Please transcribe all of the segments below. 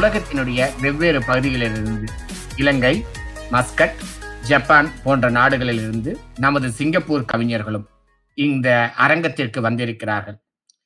உலகத்தினுடைய வெவ்வேறு பகுதிகளிலிருந்து இலங்கை மஸ்கட் ஜப்பான் போன்ற நாடுகளிலிருந்து நமது சிங்கப்பூர் கவிஞர்களும் இந்த அரங்கத்திற்கு வந்திருக்கிறார்கள்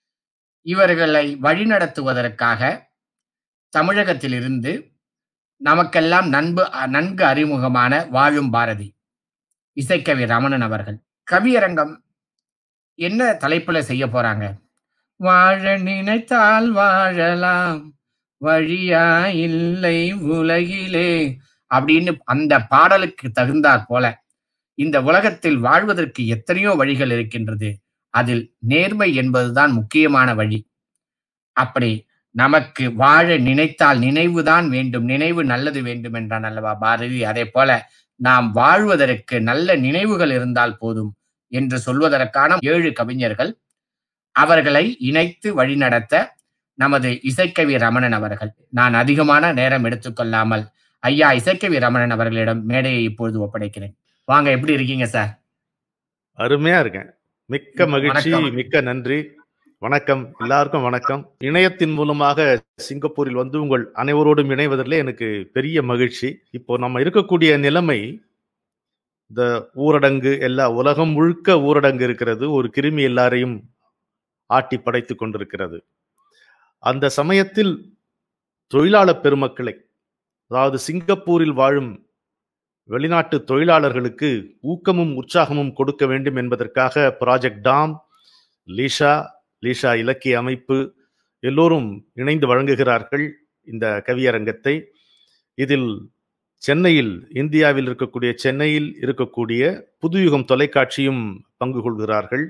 இவர்களை வழிநடத்துவதற்காக தமிழகத்திலிருந்து நமக்கெல்லாம் நண்பு நன்கு அறிமுகமான வாழும் பாரதி இசைக்கவி ரமணன் அவர்கள் கவியரங்கம் என்ன தலைப்புல செய்ய போறாங்க வாழ நினைத்தால் வாழலாம் வழியா இல்லை உலகிலே அப்படின்னு அந்த பாடலுக்கு தகுந்தாற் போல இந்த உலகத்தில் வாழ்வதற்கு எத்தனையோ வழிகள் இருக்கின்றது அதில் நேர்மை என்பதுதான் முக்கியமான வழி அப்படி நமக்கு வாழ நினைத்தால் நினைவுதான் வேண்டும் நினைவு நல்லது வேண்டும் என்றான் அல்லவா பாரதி அதே போல நாம் வாழ்வதற்கு நல்ல நினைவுகள் இருந்தால் போதும் என்று சொல்வதற்கான ஏழு கவிஞர்கள் அவர்களை இணைத்து வழிநடத்த நமது இசைக்கவி ரமணன் அவர்கள் நான் அதிகமான நேரம் எடுத்துக்கொள்ளாமல் ஐயா இசைக்கவி ரமணன் அவர்களிடம் மேடையை இப்பொழுது ஒப்படைக்கிறேன் வாங்க எப்படி இருக்கீங்க சார் அருமையா இருக்கேன் மிக்க மகிழ்ச்சி வணக்கம். மிக்க நன்றி வணக்கம் எல்லாருக்கும் வணக்கம் இணையத்தின் மூலமாக சிங்கப்பூரில் வந்து உங்கள் அனைவரோடும் இணைவதில் எனக்கு பெரிய மகிழ்ச்சி இப்போ நம்ம இருக்கக்கூடிய நிலைமை இந்த ஊரடங்கு எல்லா உலகம் முழுக்க ஊரடங்கு இருக்கிறது ஒரு கிருமி எல்லாரையும் ஆட்டி படைத்து கொண்டிருக்கிறது அந்த சமயத்தில் தொழிலாளர் பெருமக்களை அதாவது சிங்கப்பூரில் வாழும் வெளிநாட்டு தொழிலாளர்களுக்கு ஊக்கமும் உற்சாகமும் கொடுக்க வேண்டும் என்பதற்காக ப்ராஜெக்ட் டாம் லீஷா லீஷா இலக்கிய அமைப்பு எல்லோரும் இணைந்து வழங்குகிறார்கள் இந்த கவியரங்கத்தை இதில் சென்னையில் இந்தியாவில் இருக்கக்கூடிய சென்னையில் இருக்கக்கூடிய புதுயுகம் தொலைக்காட்சியும் பங்கு கொள்கிறார்கள்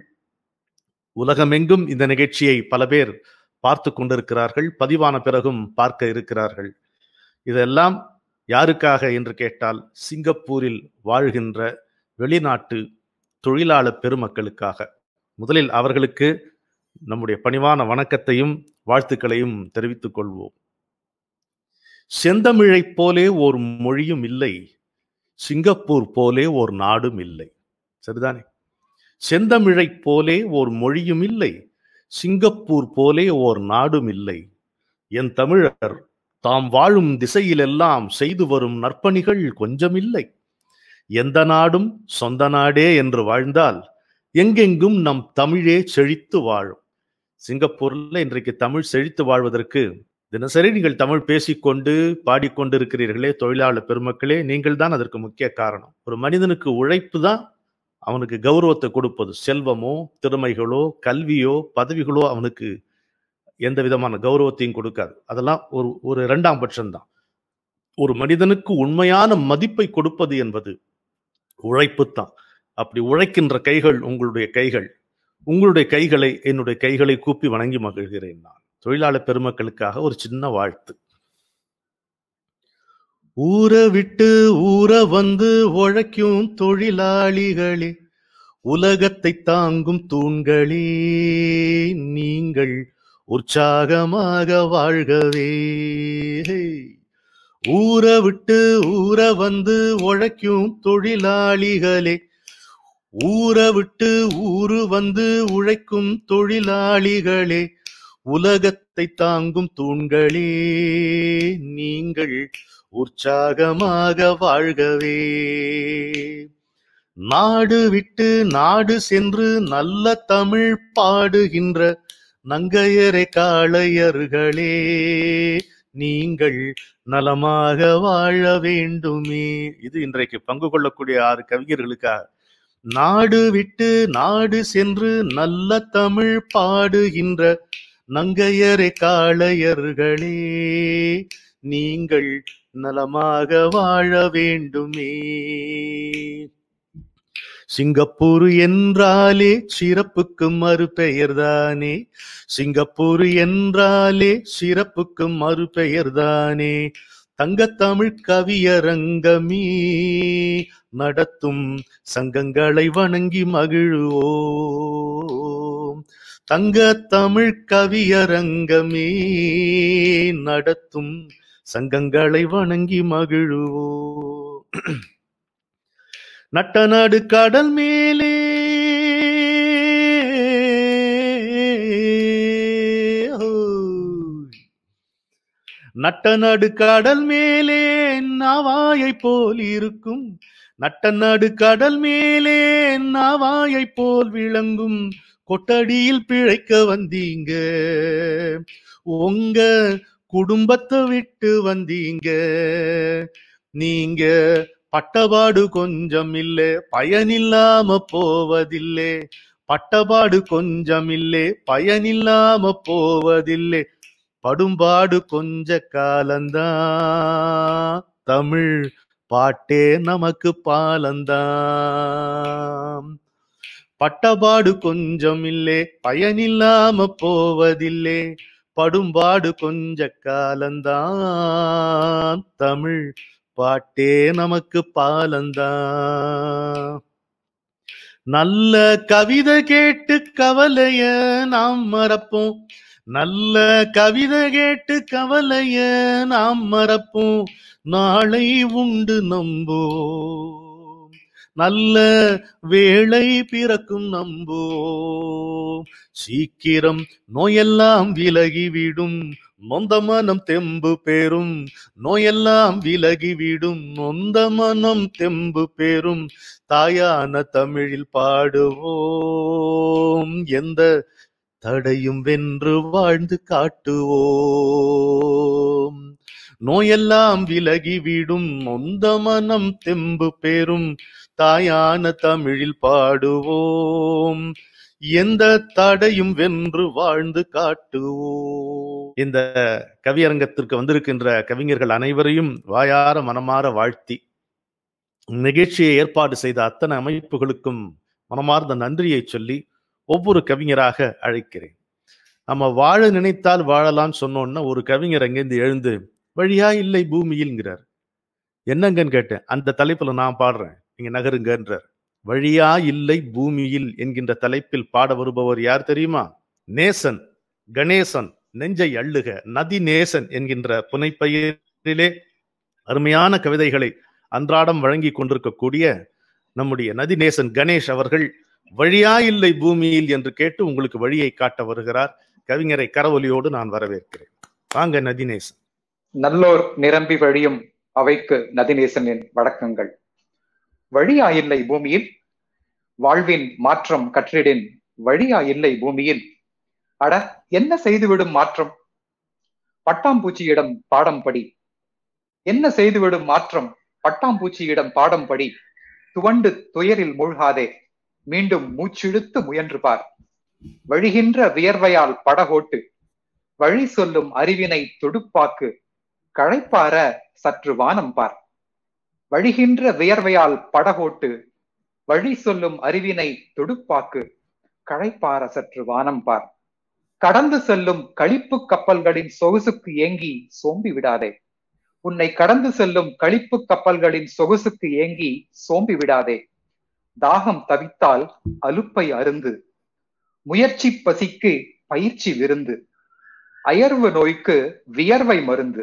உலகமெங்கும் இந்த நிகழ்ச்சியை பல பேர் பார்த்து கொண்டிருக்கிறார்கள் பதிவான பிறகும் பார்க்க இருக்கிறார்கள் இதெல்லாம் யாருக்காக என்று கேட்டால் சிங்கப்பூரில் வாழ்கின்ற வெளிநாட்டு தொழிலாளர் பெருமக்களுக்காக முதலில் அவர்களுக்கு நம்முடைய பணிவான வணக்கத்தையும் வாழ்த்துக்களையும் தெரிவித்துக் கொள்வோம் செந்தமிழைப் போலே ஒரு மொழியும் இல்லை சிங்கப்பூர் போலே ஒரு நாடும் இல்லை சரிதானே செந்தமிழைப் போலே ஒரு மொழியும் இல்லை சிங்கப்பூர் போலே ஓர் நாடும் இல்லை என் தமிழர் தாம் வாழும் திசையிலெல்லாம் செய்து வரும் நற்பணிகள் கொஞ்சமில்லை எந்த நாடும் சொந்த நாடே என்று வாழ்ந்தால் எங்கெங்கும் நம் தமிழே செழித்து வாழும் சிங்கப்பூர்ல இன்றைக்கு தமிழ் செழித்து வாழ்வதற்கு தினசரி நீங்கள் தமிழ் பேசிக்கொண்டு பாடிக்கொண்டு இருக்கிறீர்களே தொழிலாளர் பெருமக்களே நீங்கள் தான் அதற்கு முக்கிய காரணம் ஒரு மனிதனுக்கு உழைப்பு தான் அவனுக்கு கௌரவத்தை கொடுப்பது செல்வமோ திறமைகளோ கல்வியோ பதவிகளோ அவனுக்கு எந்த விதமான கௌரவத்தையும் கொடுக்காது அதெல்லாம் ஒரு ஒரு இரண்டாம் பட்சம்தான் ஒரு மனிதனுக்கு உண்மையான மதிப்பை கொடுப்பது என்பது உழைப்பு தான் அப்படி உழைக்கின்ற கைகள் உங்களுடைய கைகள் உங்களுடைய கைகளை என்னுடைய கைகளை கூப்பி வணங்கி மகிழ்கிறேன் நான் தொழிலாளர் பெருமக்களுக்காக ஒரு சின்ன வாழ்த்து ஊற விட்டு ஊற வந்து உழைக்கும் தொழிலாளிகளே உலகத்தை தாங்கும் தூண்களே நீங்கள் உற்சாகமாக வாழ்கவே ஊற விட்டு ஊற வந்து உழைக்கும் தொழிலாளிகளே ஊற விட்டு ஊரு வந்து உழைக்கும் தொழிலாளிகளே உலகத்தை தாங்கும் தூண்களே நீங்கள் உற்சாகமாக வாழ்கவே நாடு விட்டு நாடு சென்று நல்ல தமிழ் பாடுகின்ற நங்கையரை காளையர்களே நீங்கள் நலமாக வாழ வேண்டுமே இது இன்றைக்கு பங்கு கொள்ளக்கூடிய ஆறு கவிஞர்களுக்காக நாடு விட்டு நாடு சென்று நல்ல தமிழ் பாடுகின்ற நங்கையரை காளையர்களே நீங்கள் நலமாக வாழ வேண்டுமே சிங்கப்பூர் என்றாலே சிறப்புக்கு மறுபெயர்தானே சிங்கப்பூர் என்றாலே சிறப்புக்கு மறுபெயர்தானே தங்கத்தமிழ் கவியரங்கமீ நடத்தும் சங்கங்களை வணங்கி மகிழ்வோம் தங்க தமிழ் கவியரங்கமே நடத்தும் சங்கங்களை வணங்கி மகிழ்வோம் நட்ட நாடு கடல் மேலே நட்ட நடு கடல் மேலே நாவாயை போல் இருக்கும் நட்ட நடு கடல் மேலே நாவாயை போல் விளங்கும் கொட்டடியில் பிழைக்க வந்தீங்க உங்க குடும்பத்தை விட்டு வந்தீங்க நீங்க பட்டபாடு கொஞ்சம் இல்லே பயனில்லாம போவதில்லை பட்டபாடு கொஞ்சம் இல்லே பயனில்லாம போவதில்லை படும்பாடு கொஞ்ச காலந்தான் தமிழ் பாட்டே நமக்கு பாலந்தான் பட்டபாடு கொஞ்சம் இல்லே பயனில்லாம போவதில்லை படும்பாடு கொஞ்ச காலந்தான் தமிழ் பாட்டே நமக்கு பாலந்தான் நல்ல கவிதை கேட்டு கவலைய நாம் மறப்போம் நல்ல கவிதை கேட்டு கவலைய நாம் மறப்போம் நாளை உண்டு நம்போம் நல்ல வேளை பிறக்கும் நம்போம் சீக்கிரம் நோயெல்லாம் விலகிவிடும் நொந்த மனம் தெம்பு பெறும் நோயெல்லாம் விலகிவிடும் நொந்த மனம் தெம்பு பெறும் தாயான தமிழில் பாடுவோம் எந்த தடையும் வென்று வாழ்ந்து காட்டுவோம் நோயெல்லாம் விலகிவிடும் நொந்த மனம் தெம்பு பெறும் தாயான தமிழில் பாடுவோம் எந்த தடையும் வென்று வாழ்ந்து காட்டுவோம் இந்த கவியரங்கத்திற்கு வந்திருக்கின்ற கவிஞர்கள் அனைவரையும் வாயார மனமாற வாழ்த்தி நிகழ்ச்சியை ஏற்பாடு செய்த அத்தனை அமைப்புகளுக்கும் மனமார்ந்த நன்றியை சொல்லி ஒவ்வொரு கவிஞராக அழைக்கிறேன் நம்ம வாழ நினைத்தால் வாழலாம் சொன்னோன்னா ஒரு கவிஞர் அங்கேருந்து எழுந்து வழியா இல்லை பூமியில்ங்கிறார் என்னங்கன்னு கேட்டேன் அந்த தலைப்புல நான் பாடுறேன் நீங்க நகருங்கன்றார் வழியா இல்லை பூமியில் என்கின்ற தலைப்பில் பாட வருபவர் யார் தெரியுமா நேசன் கணேசன் நெஞ்சை அள்ளுக நதி நேசன் என்கின்ற புனைப்பெயரிலே அருமையான கவிதைகளை அன்றாடம் வழங்கி கொண்டிருக்கக்கூடிய நம்முடைய நதிநேசன் கணேஷ் அவர்கள் வழியா இல்லை பூமியில் என்று கேட்டு உங்களுக்கு வழியை காட்ட வருகிறார் கவிஞரை கரவொலியோடு நான் வரவேற்கிறேன் வாங்க நதிநேசன் நல்லோர் நிரம்பி வழியும் அவைக்கு நதிநேசனின் வணக்கங்கள் வழியா இல்லை பூமியில் வாழ்வின் மாற்றம் கற்றிடின் வழியா இல்லை பூமியில் அட என்ன செய்துவிடும் மாற்றம் பட்டாம்பூச்சியிடம் பாடம் படி என்ன செய்துவிடும் மாற்றம் பட்டாம்பூச்சியிடம் பாடம் படி துவண்டு துயரில் மூழ்காதே மீண்டும் மூச்சிழுத்து முயன்று பார் வழிகின்ற வியர்வையால் படகோட்டு வழி சொல்லும் அறிவினை துடுப்பாக்கு களைப்பார சற்று வானம் பார் வழிகின்ற வியர்வையால் படகோட்டு வழி சொல்லும் அறிவினை துடுப்பாக்கு களைப்பார சற்று வானம் பார் கடந்து செல்லும் களிப்பு கப்பல்களின் சொகுசுக்கு ஏங்கி சோம்பி விடாதே உன்னை கடந்து செல்லும் களிப்பு கப்பல்களின் சொகுசுக்கு ஏங்கி சோம்பி விடாதே தாகம் தவித்தால் அலுப்பை அருந்து முயற்சி பசிக்கு பயிற்சி விருந்து அயர்வு நோய்க்கு வியர்வை மருந்து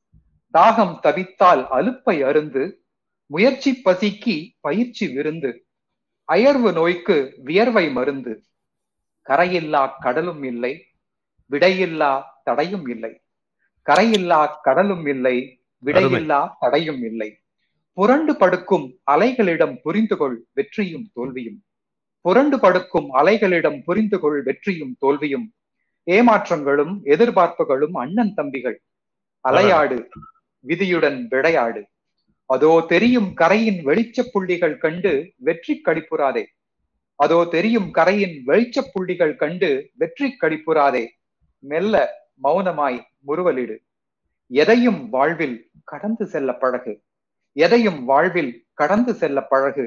தாகம் தவித்தால் அலுப்பை அருந்து முயற்சி பசிக்கு பயிற்சி விருந்து அயர்வு நோய்க்கு வியர்வை மருந்து கரையில்லா கடலும் இல்லை விடையில்லா தடையும் இல்லை கரையில்லா கடலும் இல்லை விடையில்லா தடையும் இல்லை புரண்டு படுக்கும் அலைகளிடம் புரிந்து கொள் வெற்றியும் தோல்வியும் புரண்டு படுக்கும் அலைகளிடம் புரிந்து கொள் வெற்றியும் தோல்வியும் ஏமாற்றங்களும் எதிர்பார்ப்புகளும் அண்ணன் தம்பிகள் அலையாடு விதியுடன் விளையாடு அதோ தெரியும் கரையின் வெளிச்ச புள்ளிகள் கண்டு வெற்றி கடிப்புறாதே அதோ தெரியும் கரையின் வெளிச்ச புள்ளிகள் கண்டு வெற்றி கடிப்புறாதே மெல்ல மௌனமாய் முறுவலிடு எதையும் வாழ்வில் கடந்து செல்ல பழகு எதையும் வாழ்வில் கடந்து செல்ல பழகு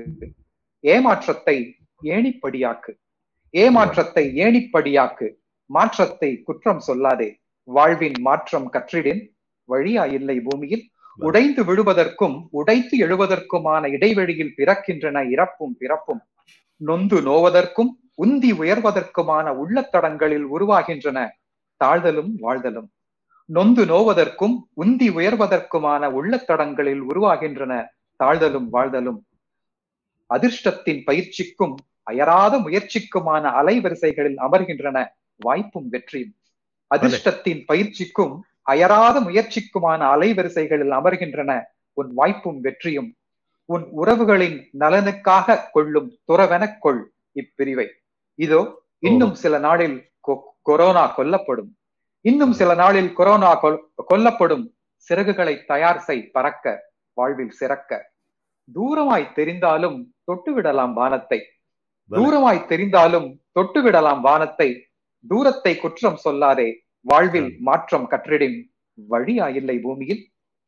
ஏமாற்றத்தை ஏணிப்படியாக்கு ஏமாற்றத்தை ஏணிப்படியாக்கு மாற்றத்தை குற்றம் சொல்லாதே வாழ்வின் மாற்றம் கற்றிடின் வழியா இல்லை பூமியில் உடைந்து விடுவதற்கும் உடைத்து எழுவதற்குமான இடைவெளியில் பிறக்கின்றன இறப்பும் பிறப்பும் நொந்து நோவதற்கும் உந்தி உயர்வதற்குமான உள்ளத்தடங்களில் உருவாகின்றன தாழ்தலும் வாழ்தலும் நொந்து நோவதற்கும் உந்தி உயர்வதற்குமான உள்ளத்தடங்களில் உருவாகின்றன தாழ்தலும் வாழ்தலும் அதிர்ஷ்டத்தின் பயிற்சிக்கும் அயராத முயற்சிக்குமான அலைவரிசைகளில் அமர்கின்றன வாய்ப்பும் வெற்றியும் அதிர்ஷ்டத்தின் பயிற்சிக்கும் அயராத முயற்சிக்குமான அலைவரிசைகளில் அமர்கின்றன உன் வாய்ப்பும் வெற்றியும் உன் உறவுகளின் நலனுக்காக கொள்ளும் துறவெனக் கொள் இப்பிரிவை இதோ இன்னும் சில நாளில் கொ- கொரோனா கொல்லப்படும் இன்னும் சில நாளில் கொரோனா கொல்- கொல்லப்படும் சிறகுகளை தயார் செய் பறக்க வாழ்வில் சிறக்க தூரமாய் தெரிந்தாலும் தொட்டுவிடலாம் வானத்தை தூரமாய் தெரிந்தாலும் தொட்டுவிடலாம் வானத்தை தூரத்தை குற்றம் சொல்லாதே வாழ்வில் மாற்றம் கற்றிடின் வழியா இல்லை பூமியில்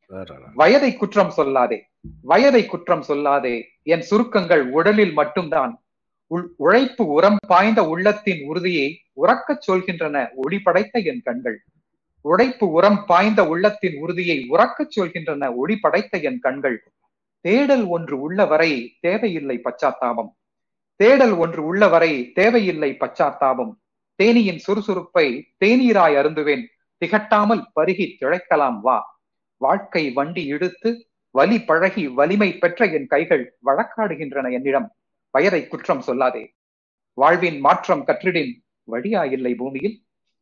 வயதை குற்றம் சொல்லாதே வயதை குற்றம் சொல்லாதே என் சுருக்கங்கள் உடலில் மட்டும்தான் உள் உழைப்பு உரம் பாய்ந்த உள்ளத்தின் உறுதியை உறக்கச் சொல்கின்றன ஒளி படைத்த என் கண்கள் உழைப்பு உரம் பாய்ந்த உள்ளத்தின் உறுதியை உறக்கச் சொல்கின்றன ஒளி படைத்த என் கண்கள் தேடல் ஒன்று உள்ளவரை தேவையில்லை பச்சாத்தாபம் தேடல் ஒன்று உள்ளவரை தேவையில்லை பச்சாத்தாபம் தேனியின் சுறுசுறுப்பை தேநீராய் அருந்துவேன் திகட்டாமல் பருகி திளைக்கலாம் வா வாழ்க்கை வண்டி இழுத்து வலி பழகி வலிமை பெற்ற என் கைகள் வழக்காடுகின்றன என்னிடம் வயதை குற்றம் சொல்லாதே வாழ்வின் மாற்றம் கற்றிடின் வழியா இல்லை பூமியில்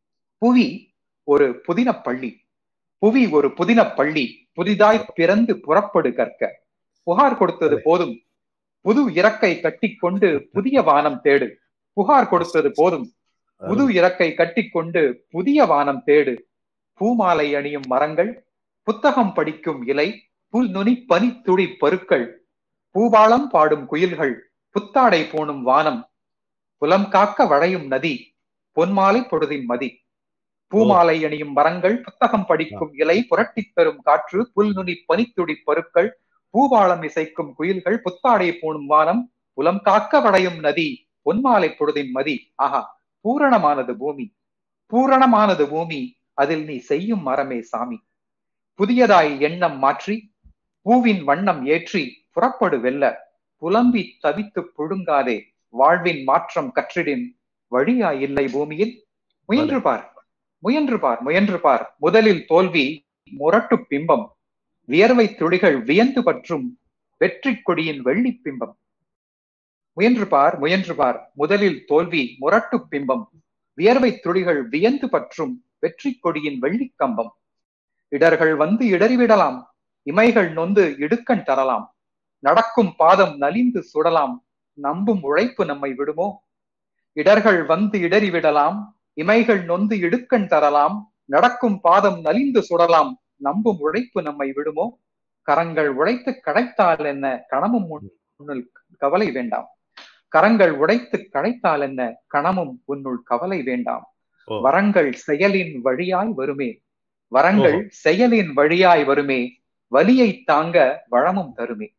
புவி ஒரு புதின பள்ளி புவி ஒரு புதின பள்ளி புதிதாய் பிறந்து புறப்படு கற்க புகார் கொடுத்தது போதும் புது இறக்கை கட்டிக்கொண்டு புதிய வானம் தேடு புகார் கொடுத்தது போதும் புது இறக்கை கட்டிக்கொண்டு புதிய வானம் தேடு பூமாலை அணியும் மரங்கள் புத்தகம் படிக்கும் இலை புல் நுனி பனி துளி பருக்கள் பூபாளம் பாடும் குயில்கள் புத்தாடை போனும் வானம் புலம் காக்க வளையும் நதி பொன்மாலை பொழுதின் மதி பூமாலை அணியும் மரங்கள் புத்தகம் படிக்கும் இலை புரட்டித் தரும் காற்று புல் நுனி பனித்துளி பருக்கள் பூபாளம் இசைக்கும் குயில்கள் புத்தாடை போனும் வானம் புலம் காக்க வளையும் நதி பொன்மாலை பொழுதின் மதி ஆஹா பூரணமானது பூமி பூரணமானது பூமி அதில் நீ செய்யும் மரமே சாமி புதியதாய் எண்ணம் மாற்றி பூவின் வண்ணம் ஏற்றி புறப்படு வெல்ல புலம்பி தவித்து புழுங்காதே வாழ்வின் மாற்றம் கற்றிடின் வழியா இல்லை பூமியில் முயன்று பார் முயன்று பார் முயன்று பார் முதலில் தோல்வி முரட்டு பிம்பம் வியர்வை துளிகள் வியந்து பற்றும் வெற்றி கொடியின் வெள்ளி பிம்பம் முயன்று பார் முயன்று பார் முதலில் தோல்வி முரட்டு பிம்பம் வியர்வை துளிகள் வியந்து பற்றும் வெற்றி கொடியின் வெள்ளிக் கம்பம் இடர்கள் வந்து இடறிவிடலாம் இமைகள் நொந்து இடுக்கண் தரலாம் நடக்கும் பாதம் நலிந்து சுடலாம் நம்பும் உழைப்பு நம்மை விடுமோ இடர்கள் வந்து இடறிவிடலாம் இமைகள் நொந்து இடுக்கண் தரலாம் நடக்கும் பாதம் நலிந்து சுடலாம் நம்பும் உழைப்பு நம்மை விடுமோ கரங்கள் உழைத்து கடைத்தால் என்ன கணமும் உன்னுள் கவலை வேண்டாம் கரங்கள் உடைத்து கடைத்தால் என்ன கணமும் உன்னுள் கவலை வேண்டாம் ஓ. வரங்கள் செயலின் வழியாய் வருமே வரங்கள் ஓஹோ. செயலின் வழியாய் வருமே வலியை தாங்க வளமும் தருமே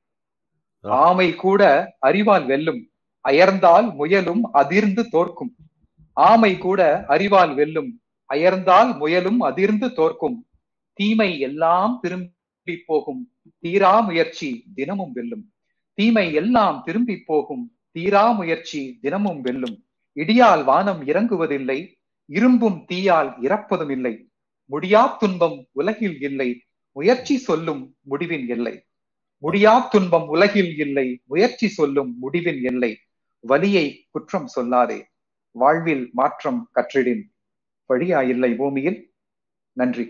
ஆ. ஆமை கூட அறிவால் வெல்லும் அயர்ந்தால் முயலும் அதிர்ந்து தோற்கும் ஆமை கூட அறிவால் வெல்லும் அயர்ந்தால் முயலும் அதிர்ந்து தோற்கும் தீமை எல்லாம் திரும்பி போகும் தீரா முயற்சி தினமும் வெல்லும் தீமை எல்லாம் திரும்பி போகும் தீரா முயற்சி தினமும் வெல்லும் இடியால் வானம் இறங்குவதில்லை இரும்பும் தீயால் இறப்பதும் இல்லை முடியா துன்பம் உலகில் இல்லை முயற்சி சொல்லும் முடிவின் எல்லை முடியா துன்பம் உலகில் இல்லை முயற்சி சொல்லும் முடிவின் எல்லை வலியை குற்றம் சொல்லாதே வாழ்வில் மாற்றம் கற்றிடின் வழியா இல்லை பூமியில் நன்றி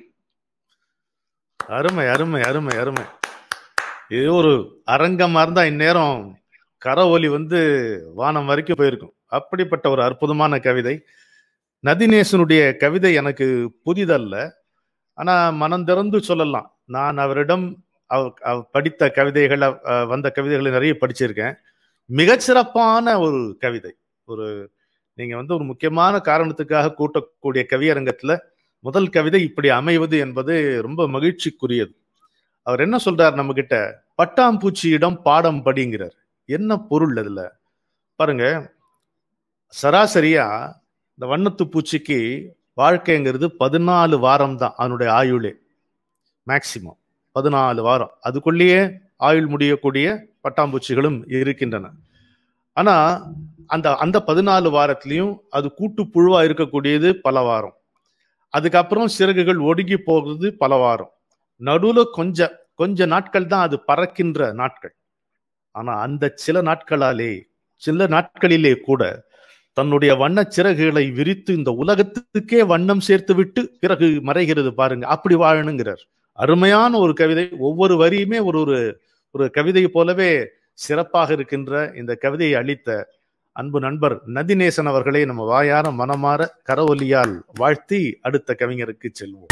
அருமை அருமை அருமை அருமை இது ஒரு அரங்கமா இருந்தா இந்நேரம் கரவொலி வந்து வானம் வரைக்கும் போயிருக்கும் அப்படிப்பட்ட ஒரு அற்புதமான கவிதை நதிநேசனுடைய கவிதை எனக்கு புதிதல்ல ஆனா மனம் திறந்து சொல்லலாம் நான் அவரிடம் அவ- அவ படித்த கவிதைகள் அவ- அஹ் வந்த கவிதைகளை நிறைய படிச்சிருக்கேன் மிகச்சிறப்பான ஒரு கவிதை ஒரு நீங்க வந்து ஒரு முக்கியமான காரணத்துக்காக கூட்டக்கூடிய கவியரங்கத்துல முதல் கவிதை இப்படி அமைவது என்பது ரொம்ப மகிழ்ச்சிக்குரியது அவர் என்ன சொல்றார் நம்ம கிட்ட பட்டாம்பூச்சியிடம் பாடம் படிங்கிறார் என்ன பொருள் அதுல பாருங்க சராசரியா இந்த வண்ணத்து பூச்சிக்கு வாழ்க்கைங்கிறது பதினாலு வாரம் தான் அதனுடைய ஆயுளே மேக்சிமம் பதினாலு வாரம் அதுக்குள்ளேயே ஆயுள் முடியக்கூடிய பட்டாம்பூச்சிகளும் இருக்கின்றன ஆனா அந்த அந்த பதினாலு வாரத்திலையும் அது கூட்டு புழுவா இருக்கக்கூடியது பல வாரம் அதுக்கப்புறம் சிறகுகள் ஒடுங்கி போகிறது பல வாரம் நடுவுல கொஞ்ச கொஞ்ச நாட்கள் தான் அது பறக்கின்ற நாட்கள் ஆனா அந்த சில நாட்களாலே சில நாட்களிலே கூட தன்னுடைய வண்ணச் சிறகுகளை விரித்து இந்த உலகத்துக்கே வண்ணம் சேர்த்து விட்டு பிறகு மறைகிறது பாருங்க அப்படி வாழணுங்கிறார் அருமையான ஒரு கவிதை ஒவ்வொரு வரியுமே ஒரு ஒரு ஒரு கவிதை போலவே சிறப்பாக இருக்கின்ற இந்த கவிதையை அளித்த அன்பு நண்பர் நதிநேசன் அவர்களை நம்ம வாயார மனமாற கரவொலியால் வாழ்த்தி அடுத்த கவிஞருக்கு செல்வோம்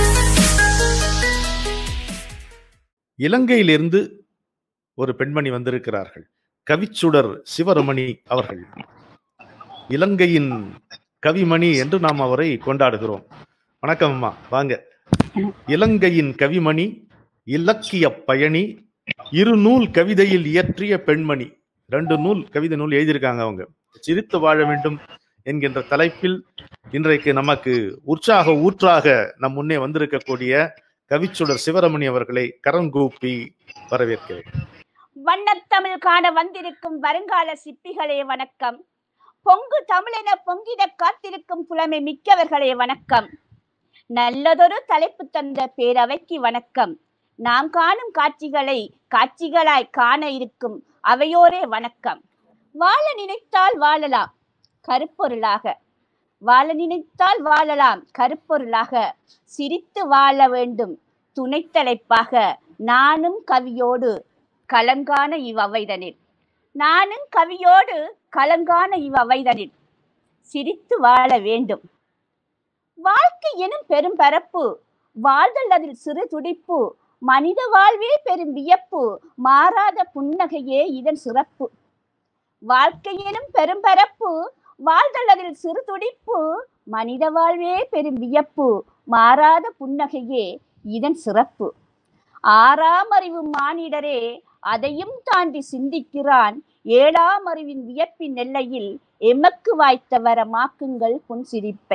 இலங்கையிலிருந்து ஒரு பெண்மணி வந்திருக்கிறார்கள் கவிச்சுடர் சிவரமணி அவர்கள் இலங்கையின் கவிமணி என்று நாம் அவரை கொண்டாடுகிறோம் வணக்கம் அம்மா வாங்க இலங்கையின் கவிமணி இலக்கிய பயணி இரு நூல் கவிதையில் இயற்றிய பெண்மணி ரெண்டு நூல் கவிதை நூல் எழுதியிருக்காங்க அவங்க சிரித்து வாழ வேண்டும் என்கின்ற தலைப்பில் இன்றைக்கு நமக்கு உற்சாக ஊற்றாக நம் முன்னே வந்திருக்கக்கூடிய கவிச்சுடர் சிவரமணி அவர்களை கரங்கூப்பி வரவேற்கிறேன் வண்ணத்தமிழ் காண வந்திருக்கும் வருங்கால சிப்பிகளே வணக்கம் பொங்கு தமிழென பொங்கிட காத்திருக்கும் புலமை மிக்கவர்களே வணக்கம் நல்லதொரு தலைப்பு தந்த பேரவைக்கு வணக்கம் நாம் காணும் காட்சிகளை காட்சிகளாய் காண இருக்கும் அவையோரே வணக்கம் வாழ நினைத்தால் வாழலாம் கருப்பொருளாக வாழ நினைத்தால் வாழலாம் கருப்பொருளாக சிரித்து வாழ வேண்டும் துணைத்தலைப்பாக நானும் கவியோடு கலங்கான இவ்வவைதனில் நானும் கவியோடு கலங்கான இவ்வவைதனில் சிரித்து வாழ வேண்டும் வாழ்க்கை எனும் பெரும் பரப்பு வாழ்தல் அதில் சிறு துடிப்பு மனித வாழ்வே பெரும் வியப்பு மாறாத புன்னகையே இதன் சிறப்பு வாழ்க்கை எனும் பெரும் பரப்பு வாழ்தல் அதில் சிறு துடிப்பு மனித வாழ்வே பெரும் வியப்பு மாறாத புன்னகையே இதன் சிறப்பு ஆறாம் அறிவு மானிடரே அதையும் தாண்டி சிந்திக்கிறான் ஏழாம் அறிவின் வியப்பின் எல்லையில் எமக்கு வாய்த்த வரமாக்குங்கள் புன்சிரிப்பை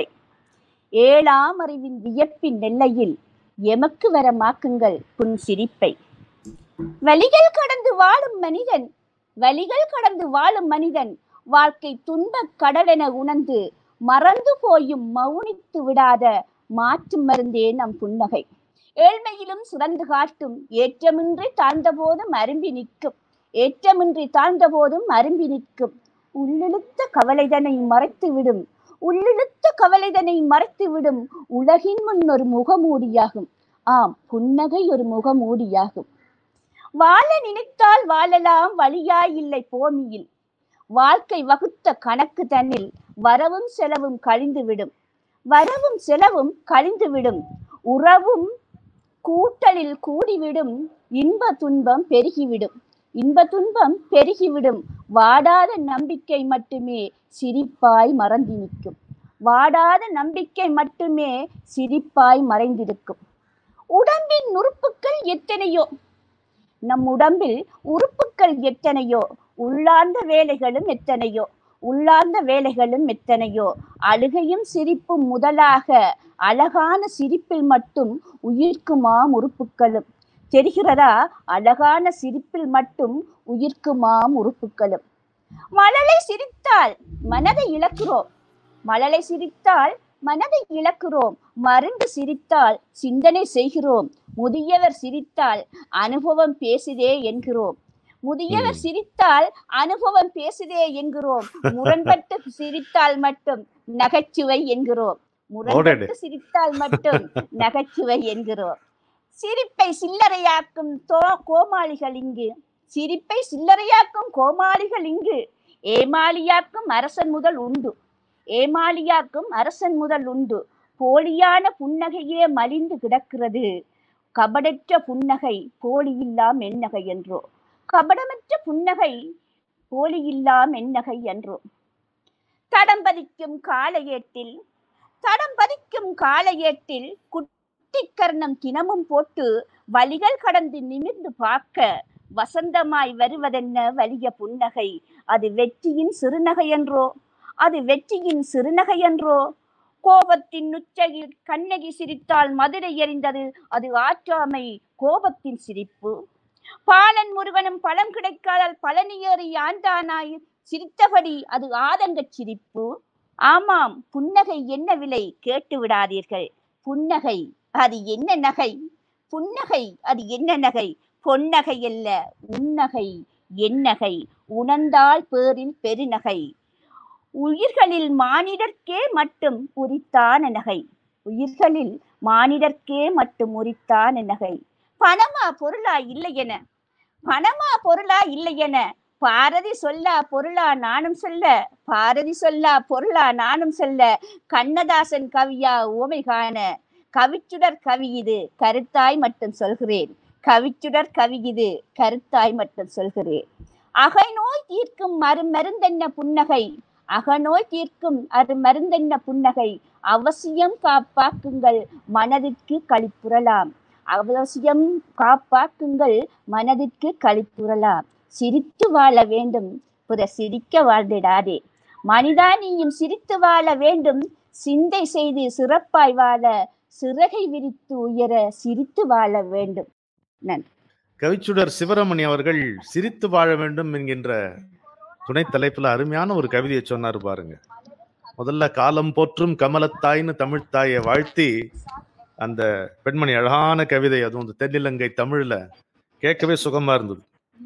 ஏழாம் அறிவின் வியப்பின் எல்லையில் எமக்கு வரமாக்குங்கள் புன்சிரிப்பை வழிகள் கடந்து வாழும் மனிதன் வழிகள் கடந்து வாழும் மனிதன் வாழ்க்கை துன்பக் கடலென உணர்ந்து மறந்து போயும் மௌனித்து விடாத மாற்று மருந்தே நம் புன்னகை ஏழ்மையிலும் சிறந்து காட்டும் ஏற்றமின்றி தாழ்ந்த போதும் அரும்பி நிற்கும் ஏற்றமின்றி தாழ்ந்த போதும் அரும்பி நிற்கும் உள்ளிழுத்த கவலைதனை மறைத்து விடும் உள்ளிழுத்த கவலைதனை மறைத்து விடும் உலகின் முன் ஒரு முகமூடியாகும் ஆம் புன்னகை ஒரு முகமூடியாகும் வாழ நினைத்தால் வாழலாம் வழியாய் இல்லை பூமியில் வாழ்க்கை வகுத்த கணக்கு தன்னில் வரவும் செலவும் கழிந்துவிடும் வரவும் செலவும் கழிந்துவிடும் உறவும் கூட்டலில் கூடிவிடும் இன்ப துன்பம் பெருகிவிடும் இன்ப துன்பம் பெருகிவிடும் வாடாத நம்பிக்கை மட்டுமே சிரிப்பாய் மறந்து நிற்கும் வாடாத நம்பிக்கை மட்டுமே சிரிப்பாய் மறைந்திருக்கும் உடம்பின் உறுப்புகள் எத்தனையோ நம் உடம்பில் உறுப்புகள் எத்தனையோ உள்ளார்ந்த வேலைகளும் எத்தனையோ உள்ளார்ந்த வேலைகளும் எத்தனையோ அழுகையும் சிரிப்பும் முதலாக அழகான சிரிப்பில் மட்டும் உயிர்க்குமாம் உறுப்புகளும் தெரிகிறதா அழகான சிரிப்பில் மட்டும் உயிர்க்குமாம் உறுப்புகளும் மழலை சிரித்தால் மனதை இழக்கிறோம் மழலை சிரித்தால் மனதை இழக்கிறோம் மருந்து சிரித்தால் சிந்தனை செய்கிறோம் முதியவர் சிரித்தால் அனுபவம் பேசுதே என்கிறோம் முதியவர் சிரித்தால் அனுபவம் பேசுதே என்கிறோம் முரண்பட்டு சிரித்தால் மட்டும் நகைச்சுவை என்கிறோம் முரண்பட்டு சிரித்தால் மட்டும் நகைச்சுவை என்கிறோம் சிரிப்பை சில்லறையாக்கும் தோ கோமாளிகள் இங்கு சிரிப்பை சில்லறையாக்கும் கோமாளிகள் இங்கு ஏமாளியாக்கும் அரசன் முதல் உண்டு ஏமாளியாக்கும் அரசன் முதல் உண்டு போலியான புன்னகையே மலிந்து கிடக்கிறது கபடற்ற புன்னகை போலியில்லாம் மென்னகை என்றோ கபடமற்ற புன்னகை போலியில்லாம் மென்னகை என்றோ தடம் பதிக்கும் காலையேட்டில் தடம் பதிக்கும் காலையேட்டில் குட்டிக்கர்ணம் தினமும் போட்டு வழிகள் கடந்து நிமிர்ந்து பார்க்க வசந்தமாய் வருவதென்ன வலிய புன்னகை அது வெற்றியின் சிறுநகை என்றோ அது வெற்றியின் சிறுநகை என்றோ கோபத்தின் உச்சையில் கண்ணகி சிரித்தால் மதுரை எறிந்தது அது ஆற்றாமை கோபத்தின் சிரிப்பு பாலன் முருகனும் பழம் கிடைக்காதால் பழனி ஏறி ஆண்டானாய் சிரித்தபடி அது ஆதங்கச் சிரிப்பு ஆமாம் புன்னகை என்ன விலை கேட்டு விடாதீர்கள் புன்னகை அது என்ன நகை புன்னகை அது என்ன நகை பொன்னகை அல்ல உன்னகை என்னகை உணர்ந்தால் பேரில் பெருநகை உயிர்களில் மானிடர்க்கே மட்டும் உரித்தான நகை உயிர்களில் மானிடர்க்கே மட்டும் உரித்தான நகை பணமா பொருளா இல்லை என பணமா பொருளா இல்லை என பாரதி சொல்லா பொருளா நானும் சொல்ல பாரதி சொல்லா பொருளா நானும் சொல்ல கண்ணதாசன் கவியா ஓமை காண கவிச்சுடர் கவி இது கருத்தாய் மட்டும் சொல்கிறேன் கவிச்சுடர் கவி இது கருத்தாய் மட்டும் சொல்கிறேன் அகநோய் தீர்க்கும் மருமருந்தென்ன புன்னகை அகநோய் தீர்க்கும் அருமருந்தென்ன புன்னகை அவசியம் காப்பாக்குங்கள் மனதிற்கு களிப்புறலாம் அவசியம் காப்பாக்குங்கள் மனதிற்கு களிப்புறலாம் சிரித்து வாழ வேண்டும் பிற சிரிக்க வாழ்ந்திடாதே மனிதா நீயும் சிரித்து வாழ வேண்டும் சிந்தை செய்து சிறப்பாய் வாழ சிறகை விரித்து உயர சிரித்து வாழ வேண்டும் கவிச்சுடர் சிவரமணி அவர்கள் சிரித்து வாழ வேண்டும் என்கின்ற துணை தலைப்புல அருமையான ஒரு கவிதையை சொன்னார் பாருங்க முதல்ல காலம் போற்றும் கமலத்தாய்னு தமிழ்த்தாயை வாழ்த்தி அந்த பெண்மணி அழகான கவிதை அதுவும் இந்த தென்னிலங்கை தமிழ்ல கேட்கவே சுகமா இருந்தது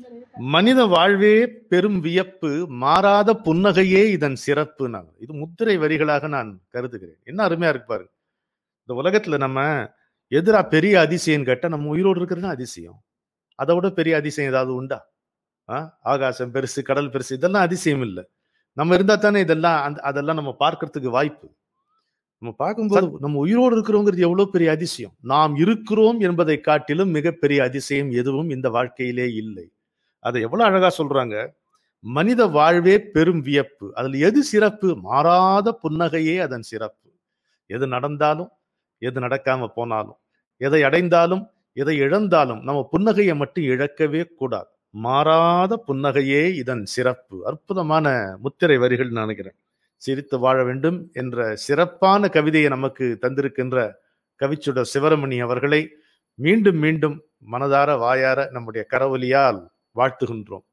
மனித வாழ்வே பெரும் வியப்பு மாறாத புன்னகையே இதன் சிறப்பு நான் இது முத்திரை வரிகளாக நான் கருதுகிறேன் என்ன அருமையா இருக்கு பாருங்க இந்த உலகத்துல நம்ம எதிரா பெரிய அதிசயம் கேட்டா நம்ம உயிரோடு இருக்கிறது தான் அதிசயம் அதை விட பெரிய அதிசயம் ஏதாவது உண்டா ஆ? ஆகாசம் பெருசு கடல் பெருசு இதெல்லாம் அதிசயம் இல்லை நம்ம இருந்தா தானே இதெல்லாம் அந்த அதெல்லாம் நம்ம பார்க்கறதுக்கு வாய்ப்பு நம்ம பார்க்கும்போது நம்ம உயிரோடு இருக்கிறோங்கிறது எவ்வளவு பெரிய அதிசயம் நாம் இருக்கிறோம் என்பதை காட்டிலும் மிகப்பெரிய அதிசயம் எதுவும் இந்த வாழ்க்கையிலே இல்லை அதை எவ்வளவு அழகா சொல்றாங்க மனித வாழ்வே பெரும் வியப்பு அதுல எது சிறப்பு மாறாத புன்னகையே அதன் சிறப்பு எது நடந்தாலும் எது நடக்காம போனாலும் எதை அடைந்தாலும் எதை இழந்தாலும் நம்ம புன்னகையை மட்டும் இழக்கவே கூடாது மாறாத புன்னகையே இதன் சிறப்பு அற்புதமான முத்திரை வரிகள் நினைக்கிறேன் சிரித்து வாழ வேண்டும் என்ற சிறப்பான கவிதையை நமக்கு தந்திருக்கின்ற கவிச்சுட சிவரமணி அவர்களை மீண்டும் மீண்டும் மனதார வாயார நம்முடைய கரவொலியால் வாழ்த்துகின்றோம்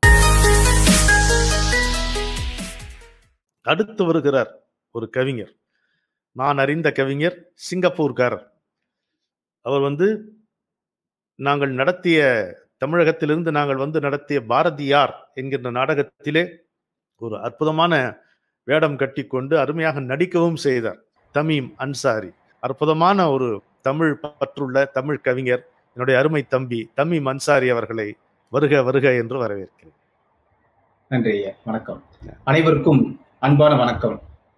அடுத்து வருகிறார் ஒரு கவிஞர் நான் அறிந்த கவிஞர் சிங்கப்பூர்காரர் அவர் வந்து நாங்கள் நடத்திய தமிழகத்திலிருந்து நாங்கள் வந்து நடத்திய பாரதியார் என்கின்ற நாடகத்திலே ஒரு அற்புதமான வேடம் கட்டிக்கொண்டு அருமையாக நடிக்கவும் செய்தார் தமீம் அன்சாரி அற்புதமான ஒரு தமிழ் பற்றுள்ள தமிழ் கவிஞர் என்னுடைய அருமை தம்பி தமீம் அன்சாரி அவர்களை வருக வருக என்று வரவேற்கிறேன் நன்றி ஐயா வணக்கம் அனைவருக்கும் அன்பான வணக்கம்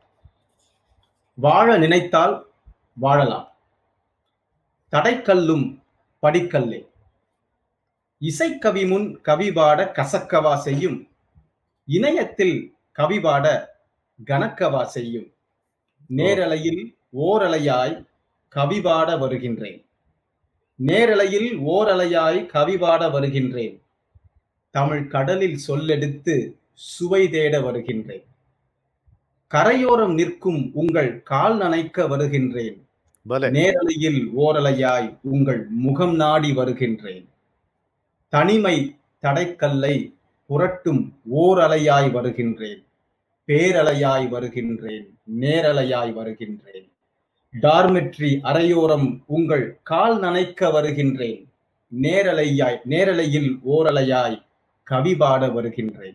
வாழ நினைத்தால் வாழலாம் தடைக்கல்லும் படிக்கல்லே இசைக்கவி முன் கவி பாட கசக்கவா செய்யும் இணையத்தில் கவி பாட கணக்கவா செய்யும் நேரலையில் ஓரலையாய் கவி பாட வருகின்றேன் நேரலையில் ஓரலையாய் கவி பாட வருகின்றேன் தமிழ் கடலில் சொல்லெடுத்து சுவை தேட வருகின்றேன் கரையோரம் நிற்கும் உங்கள் கால் நனைக்க வருகின்றேன் பலே நேரலையில் ஓரலையாய் உங்கள் முகம் நாடி வருகின்றேன் தனிமை தடைக்கல்லை புரட்டும் ஓரலையாய் வருகின்றேன் பேரலையாய் வருகின்றேன் நேரலையாய் வருகின்றேன் டார்மெட்ரி அரையோரம் உங்கள் கால் நனைக்க வருகின்றேன் நேரலையாய் நேரலையில் ஓரலையாய் கவி பாட வருகின்றேன்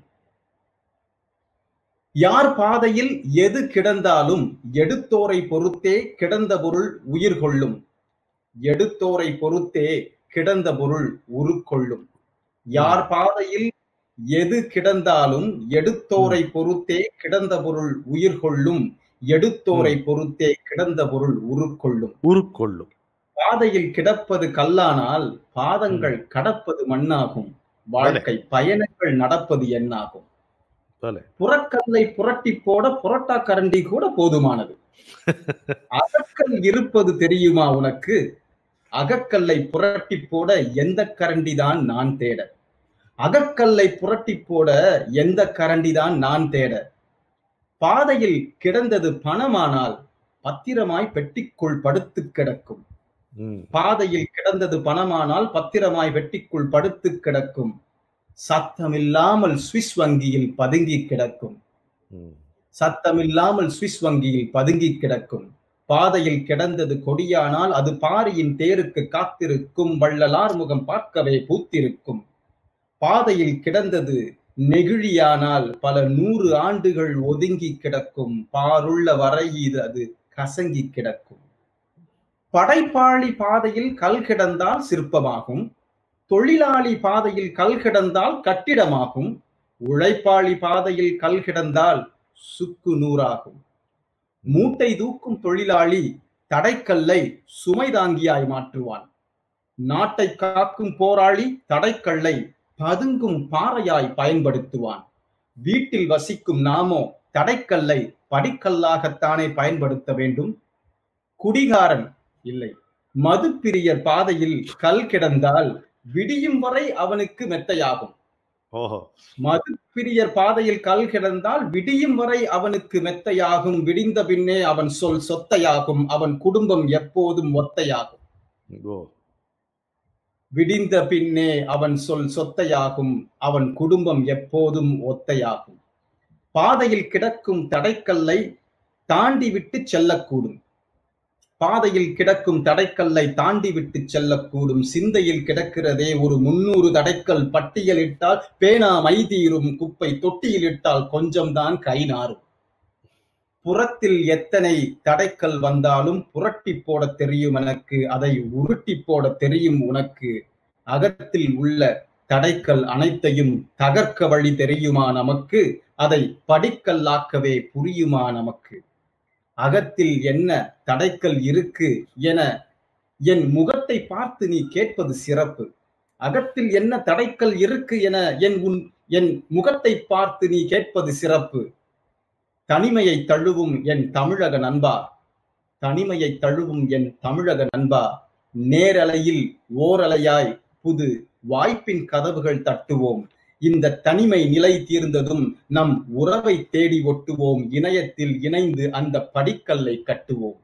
யார் பாதையில் எது கிடந்தாலும் எடுத்தோரை பொறுத்தே கிடந்த பொருள் உயிர் கொள்ளும் எடுத்தோரை பொறுத்தே கிடந்த பொருள் உருக்கொள்ளும் யார் பாதையில் எது கிடந்தாலும் எடுத்தோரை பொறுத்தே கிடந்த பொருள் உயிர் கொள்ளும் எடுத்தோரை பொறுத்தே கிடந்த பொருள் உருக்கொள்ளும் உருக்கொள்ளும் பாதையில் கிடப்பது கல்லானால் பாதங்கள் கடப்பது மண்ணாகும் வாழ்க்கை பயணங்கள் நடப்பது எண்ணாகும் பலே புறக்கல்லை புரட்டி போட புரட்டா கரண்டி கூட போதுமானது அகக்கல் இருப்பது தெரியுமா உனக்கு அகக்கல்லை புரட்டி போட எந்த கரண்டி தான் நான் தேட அகக்கல்லை புரட்டி போட எந்த கரண்டி தான் நான் தேட பாதையில் கிடந்தது பணமானால் பத்திரமாய் பெட்டிக்குள் படுத்து கிடக்கும் ம், பாதையில் கிடந்தது பணமானால் பத்திரமாய் வெட்டிக்குள் படுத்து கிடக்கும் சத்தமில்லாமல் சுவிஸ் வங்கியில் பதுங்கி கிடக்கும் ம். சத்தமில்லாமல் சுவிஸ் வங்கியில் பதுங்கி கிடக்கும் பாதையில் கிடந்தது கொடியானால் அது பாரியின் தேருக்கு காத்திருக்கும் வள்ளலார் முகம் பார்க்கவே பூத்திருக்கும் பாதையில் கிடந்தது நெகிழியானால் பல நூறு ஆண்டுகள் ஒதுங்கி கிடக்கும் பாருள்ள வரை இது அது கசங்கி கிடக்கும் படைப்பாளி பாதையில் கல் கிடந்தால் சிற்பமாகும் தொழிலாளி பாதையில் கல் கிடந்தால் கட்டிடமாகும் உழைப்பாளி பாதையில் கல் கிடந்தால் சுக்கு நூறாகும் மூட்டை தூக்கும் தொழிலாளி தடைக்கல்லை சுமை தாங்கியாய் மாற்றுவான் நாட்டை காக்கும் போராளி தடைக்கல்லை பதுங்கும் பாறையாய் பயன்படுத்துவான் வீட்டில் வசிக்கும் நாமோ தடைக்கல்லை படிக்கல்லாகத்தானே பயன்படுத்த வேண்டும் குடிகாரன் இல்லை மதுப்பிரியர் பாதையில் கல் கிடந்தால் விடியும் வரை அவனுக்கு மெத்தையாகும் ஓஹோ மதுப்பிரியர் பாதையில் கல் கிடந்தால் விடியும் வரை அவனுக்கு மெத்தையாகும் விடிந்த பின்னே அவன் சொல் சொத்தையாகும் அவன் குடும்பம் எப்போதும் ஒத்தையாகும் ஓ விடிந்த பின்னே அவன் சொல் சொத்தையாகும் அவன் குடும்பம் எப்போதும் ஒத்தையாகும் பாதையில் கிடக்கும் தடைக்கல்லை தாண்டி விட்டு செல்லக்கூடும் பாதையில் கிடக்கும் தடைக்கல்லை தாண்டி விட்டு செல்லக்கூடும் சிந்தையில் கிடக்கிறதே ஒரு முன்னூறு தடைக்கல் பட்டியலிட்டால் பேனா மைதீரும் குப்பை தொட்டியிலிட்டால் கொஞ்சம்தான் கை நாரும் புறத்தில் எத்தனை தடைக்கல் வந்தாலும் புரட்டி போட தெரியும் எனக்கு அதை உருட்டி போட தெரியும் உனக்கு அகத்தில் உள்ள தடைக்கல் அனைத்தையும் தகர்க்க வழி தெரியுமா நமக்கு அதை படிக்கல்லாக்கவே புரியுமா நமக்கு அகத்தில் என்ன தடைக்கல் இருக்கு என என் முகத்தை பார்த்து நீ கேட்பது சிறப்பு அகத்தில் என்ன தடைக்கல் இருக்கு என என் உன் என் முகத்தை பார்த்து நீ கேட்பது சிறப்பு தனிமையை தழுவும் என் தமிழக நண்பா தனிமையை தழுவும் என் தமிழக நண்பா நேரலையில் ஓரலையாய் புது வாய்ப்பின் கதவுகள் தட்டுவோம் இந்த தனிமை நிலை தீர்ந்ததும் நம் உறவை தேடி ஒட்டுவோம் இணையத்தில் இணைந்து அந்த படிக்கல்லை கட்டுவோம்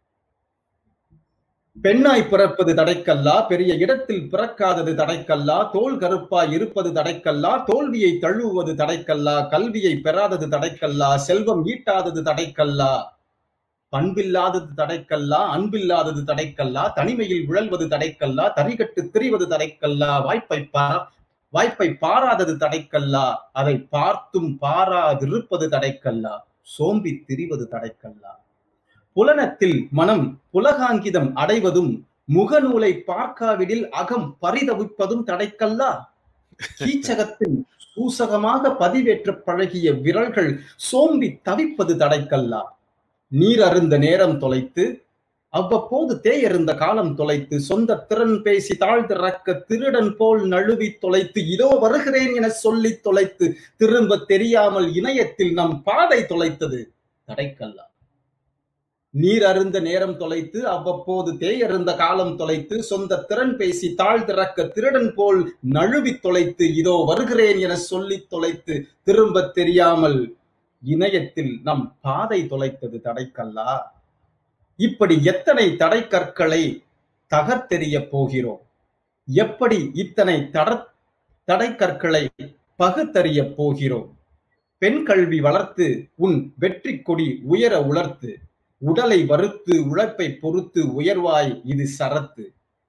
பெண்ணாய் பிறப்பது தடைக்கல்லா பெரிய இடத்தில் பிறக்காதது தடைக்கல்லா தோல் கருப்பாய் இருப்பது தடைக்கல்லா தோல்வியை தழுவுவது தடைக்கல்லா கல்வியை பெறாதது தடைக்கல்லா செல்வம் ஈட்டாதது தடைக்கல்லா பண்பில்லாதது தடைக்கல்லா அன்பில்லாதது தடைக்கல்லா தனிமையில் உழல்வது தடைக்கல்லா தரிகட்டு திரிவது தடைக்கல்லா வாய்ப்பை பா- வாய்ப்பை பாராதது தடைக்கல்லா அதை பார்த்தும் பாராதிருப்பது தடைக்கல்லா சோம்பி திரிவது தடைக்கல்லா புலனத்தில் மனம் புலகாங்கிதம் அடைவதும் முகநூலை பார்க்காவிடில் அகம் பரிதவிப்பதும் தடைக்கல்லா கீச்சகத்தில் சூசகமாக பதிவேற்ற பழகிய விரல்கள் சோம்பி தவிப்பது தடைக்கல்லா நீர் அருந்த நேரம் தொலைத்து அவ்வப்போது தேயருந்த காலம் தொலைத்து சொந்த திறன் பேசி தாழ்திறக்க திருடன் போல் நழுவி தொலைத்து இதோ வருகிறேன் என சொல்லி தொலைத்து திரும்ப தெரியாமல் இணையத்தில் நம் பாதை தொலைத்தது தடைக்கல்லா நீர் அருந்த நேரம் தொலைத்து அவ்வப்போது தேயருந்த காலம் தொலைத்து சொந்த திறன் பேசி தாழ்திறக்க திருடன் போல் நழுவி தொலைத்து இதோ வருகிறேன் என சொல்லி தொலைத்து திரும்ப தெரியாமல் இணையத்தில் நம் பாதை தொலைத்தது தடைக்கல்லா இப்படி எத்தனை தடைக்கற்களை தகர்த்தெறிய போகிறோம் எப்படி இத்தனை தட தடைக்கற்களை பகுத்தறிய போகிறோம் பெண் கல்வி வளர்த்து உன் வெற்றி கொடி உயர உலர்த்து உடலை வறுத்து உழைப்பை பொறுத்து உயர்வாய் இது சரத்து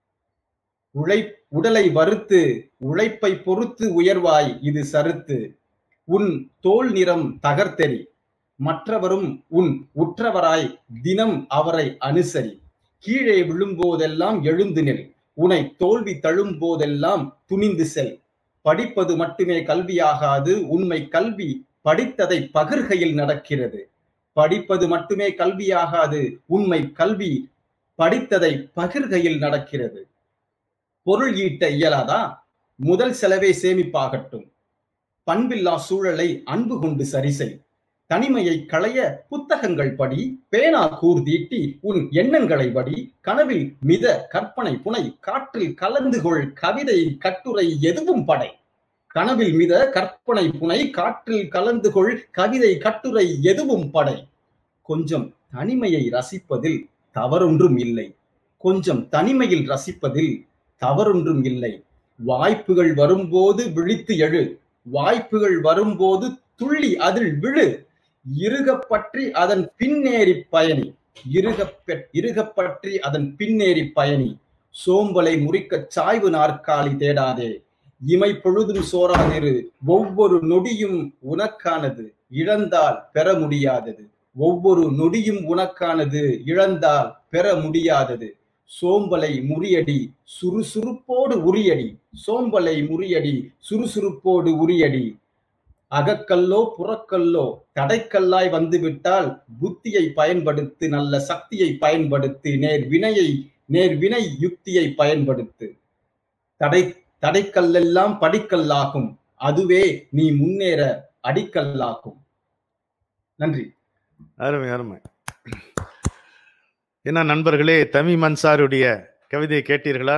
உழை உடலை வறுத்து உழைப்பை பொறுத்து உயர்வாய் இது சருத்து உன் தோல் நிறம் தகர்த்தெறி மற்றவரும் உன் உற்றவராய் தினம் அவரை அனுசரி கீழே விழும்போதெல்லாம் எழுந்து நில் உனை தோல்வி தழும் போதெல்லாம் துணிந்து செல் படிப்பது மட்டுமே கல்வியாகாது உண்மை கல்வி படித்ததை பகிர்கையில் நடக்கிறது படிப்பது மட்டுமே கல்வியாகாது உண்மை கல்வி படித்ததை பகிர்கையில் நடக்கிறது பொருள் ஈட்ட இயலாதா முதல் செலவே சேமிப்பாகட்டும் பண்பில்லா சூழலை அன்பு கொண்டு சரிசெய் தனிமையை களைய புத்தகங்கள் படி பேனா கூர்தீட்டி உன் எண்ணங்களை படி கனவில் மித கற்பனை புனை காற்றில் கலந்து கொள் கவிதை கட்டுரை எதுவும் படை கனவில் மித கற்பனை புனை காற்றில் கலந்து கொள் கவிதை கட்டுரை எதுவும் படை கொஞ்சம் தனிமையை ரசிப்பதில் தவறொன்றும் இல்லை கொஞ்சம் தனிமையில் ரசிப்பதில் தவறொன்றும் இல்லை வாய்ப்புகள் வரும்போது விழித்து எழு வாய்ப்புகள் வரும்போது துள்ளி அதில் விழு இருகப்பற்றி அதன் பின்னேறி பயணி இருகப்ப இருகப்பற்றி அதன் பின்னேறி பயணி சோம்பலை முறிக்க சாய்வு நாற்காலி தேடாதே இமை பொழுதும் சோராதிரு ஒவ்வொரு நொடியும் உனக்கானது இழந்தால் பெற முடியாதது ஒவ்வொரு நொடியும் உனக்கானது இழந்தால் பெற முடியாதது சோம்பலை முறியடி சுறுசுறுப்போடு உரியடி சோம்பலை முறியடி சுறுசுறுப்போடு உரியடி அகக்கல்லோ புறக்கல்லோ தடைக்கல்லாய் வந்துவிட்டால் புத்தியை பயன்படுத்து நல்ல சக்தியை பயன்படுத்து நேர் வினையை நேர் வினை யுக்தியை பயன்படுத்து தடை தடைக்கல்லெல்லாம் படிக்கல்லாகும் அதுவே நீ முன்னேற அடிக்கல்லாகும் நன்றி அருமை அருமை என்ன நண்பர்களே தமி மன்சாருடைய கவிதையை கேட்டீர்களா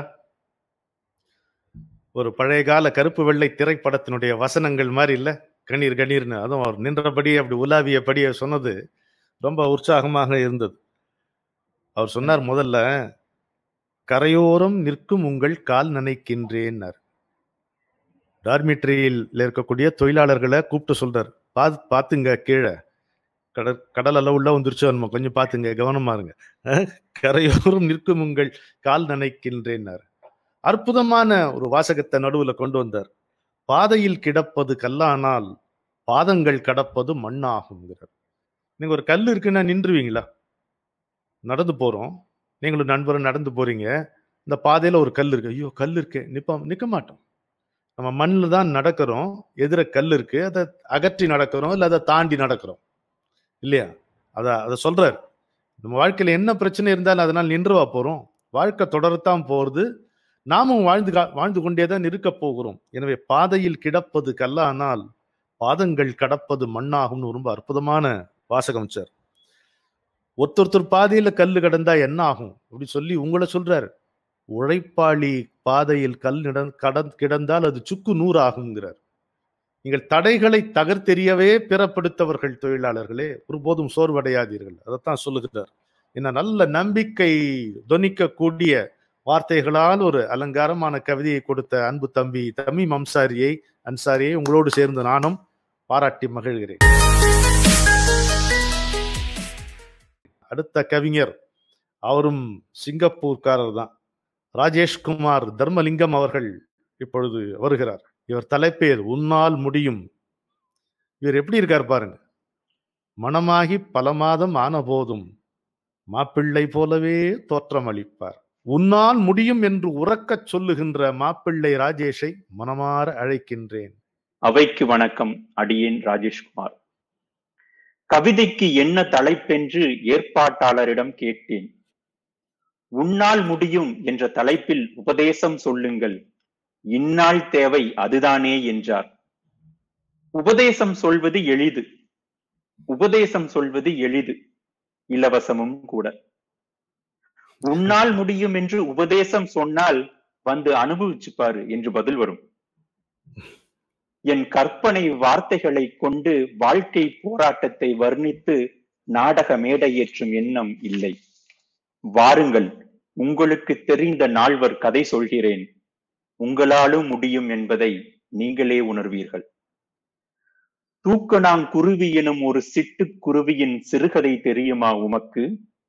ஒரு பழைய கால கருப்பு வெள்ளை திரைப்படத்தினுடைய வசனங்கள் மாதிரி இல்ல கணீர் கணீர்னு அதுவும் அவர் நின்றபடி அப்படி உலாவியபடி அவர் சொன்னது ரொம்ப உற்சாகமாக இருந்தது அவர் சொன்னார் முதல்ல கரையோரம் நிற்கும் உங்கள் கால் நனைக்கின்றேன்னார் டார்மிட்ரியில் இருக்கக்கூடிய தொழிலாளர்களை கூப்பிட்டு சொல்றார் பாத்து பாத்துங்க கீழே கடல் கடல் அளவு உள்ள வந்துருச்சு நம்ம கொஞ்சம் பாத்துங்க கவனமா இருங்க அஹ், கரையோரம் நிற்கும் உங்கள் கால் நனைக்கின்றேன்னார் அற்புதமான ஒரு வாசகத்தை நடுவுல கொண்டு வந்தார் பாதையில் கிடப்பது கல்லானால் பாதங்கள் கடப்பது மண்ணாகுங்கிறார் நீங்க ஒரு கல் இருக்குன்னா நின்றுவீங்களா நடந்து போறோம் நீங்களும் நண்பரும் நடந்து போறீங்க இந்த பாதையில ஒரு கல் இருக்கு ஐயோ கல் இருக்கு நிப்போம் நிக்க மாட்டோம் நம்ம மண்ணில் தான் நடக்கிறோம் எதிர கல் இருக்கு அதை அகற்றி நடக்கிறோம் இல்லை அதை தாண்டி நடக்கிறோம் இல்லையா அத அதை சொல்றாரு நம்ம வாழ்க்கையில என்ன பிரச்சனை இருந்தாலும் அதனால் நின்றுவா போறோம் வாழ்க்கை தொடரத்தான் போறது நாமும் வாழ்ந்து கா- வாழ்ந்து கொண்டே தான் இருக்க போகிறோம் எனவே பாதையில் கிடப்பது கல்லானால் பாதங்கள் கடப்பது மண்ணாகும்னு ரொம்ப அற்புதமான வாசகம் சார் ஒருத்தொருத்தர் பாதையில கல்லு கடந்தா என்ன ஆகும் அப்படி சொல்லி உங்களை சொல்றாரு உழைப்பாளி பாதையில் கல் நிட- கடந் கிடந்தால் அது சுக்கு நூறு ஆகுங்கிறார் நீங்கள் தடைகளை தகர்த்தெறியவே பிறப்படுத்தவர்கள் தொழிலாளர்களே ஒருபோதும் சோர்வடையாதீர்கள் அதைத்தான் சொல்லுகிறார் என்ன நல்ல நம்பிக்கை தொனிக்கக்கூடிய வார்த்தைகளால் ஒரு அலங்காரமான கவிதையை கொடுத்த அன்பு தம்பி தமிம் அம்சாரியை அன்சாரியை உங்களோடு சேர்ந்து நானும் பாராட்டி மகிழ்கிறேன் அடுத்த கவிஞர் அவரும் சிங்கப்பூர்காரர் தான் ராஜேஷ்குமார் தர்மலிங்கம் அவர்கள் இப்பொழுது வருகிறார் இவர் தலைப்பேர் உன்னால் முடியும் இவர் எப்படி இருக்கார் பாருங்க மனமாகி பல மாதம் ஆன போதும் மாப்பிள்ளை போலவே தோற்றமளிப்பார் உன்னால் முடியும் என்று உறக்கச் சொல்லுகின்ற மாப்பிள்ளை ராஜேஷை மனமாற அழைக்கின்றேன் அவைக்கு வணக்கம் அடியேன் ராஜேஷ்குமார் கவிதைக்கு என்ன தலைப்பென்று ஏற்பாட்டாளரிடம் கேட்டேன் உன்னால் முடியும் என்ற தலைப்பில் உபதேசம் சொல்லுங்கள் இந்நாள் தேவை அதுதானே என்றார் உபதேசம் சொல்வது எளிது உபதேசம் சொல்வது எளிது இலவசமும் கூட உன்னால் முடியும் என்று உபதேசம் சொன்னால் வந்து அனுபவிச்சு பாரு என்று பதில் வரும் என் கற்பனை வார்த்தைகளை கொண்டு வாழ்க்கை போராட்டத்தை வர்ணித்து நாடக மேடையேற்றும் எண்ணம் இல்லை வாருங்கள் உங்களுக்கு தெரிந்த நால்வர் கதை சொல்கிறேன் உங்களாலும் முடியும் என்பதை நீங்களே உணர்வீர்கள் தூக்கணாங்குருவி எனும் ஒரு சிட்டுக்குருவியின் சிறுகதை தெரியுமா உமக்கு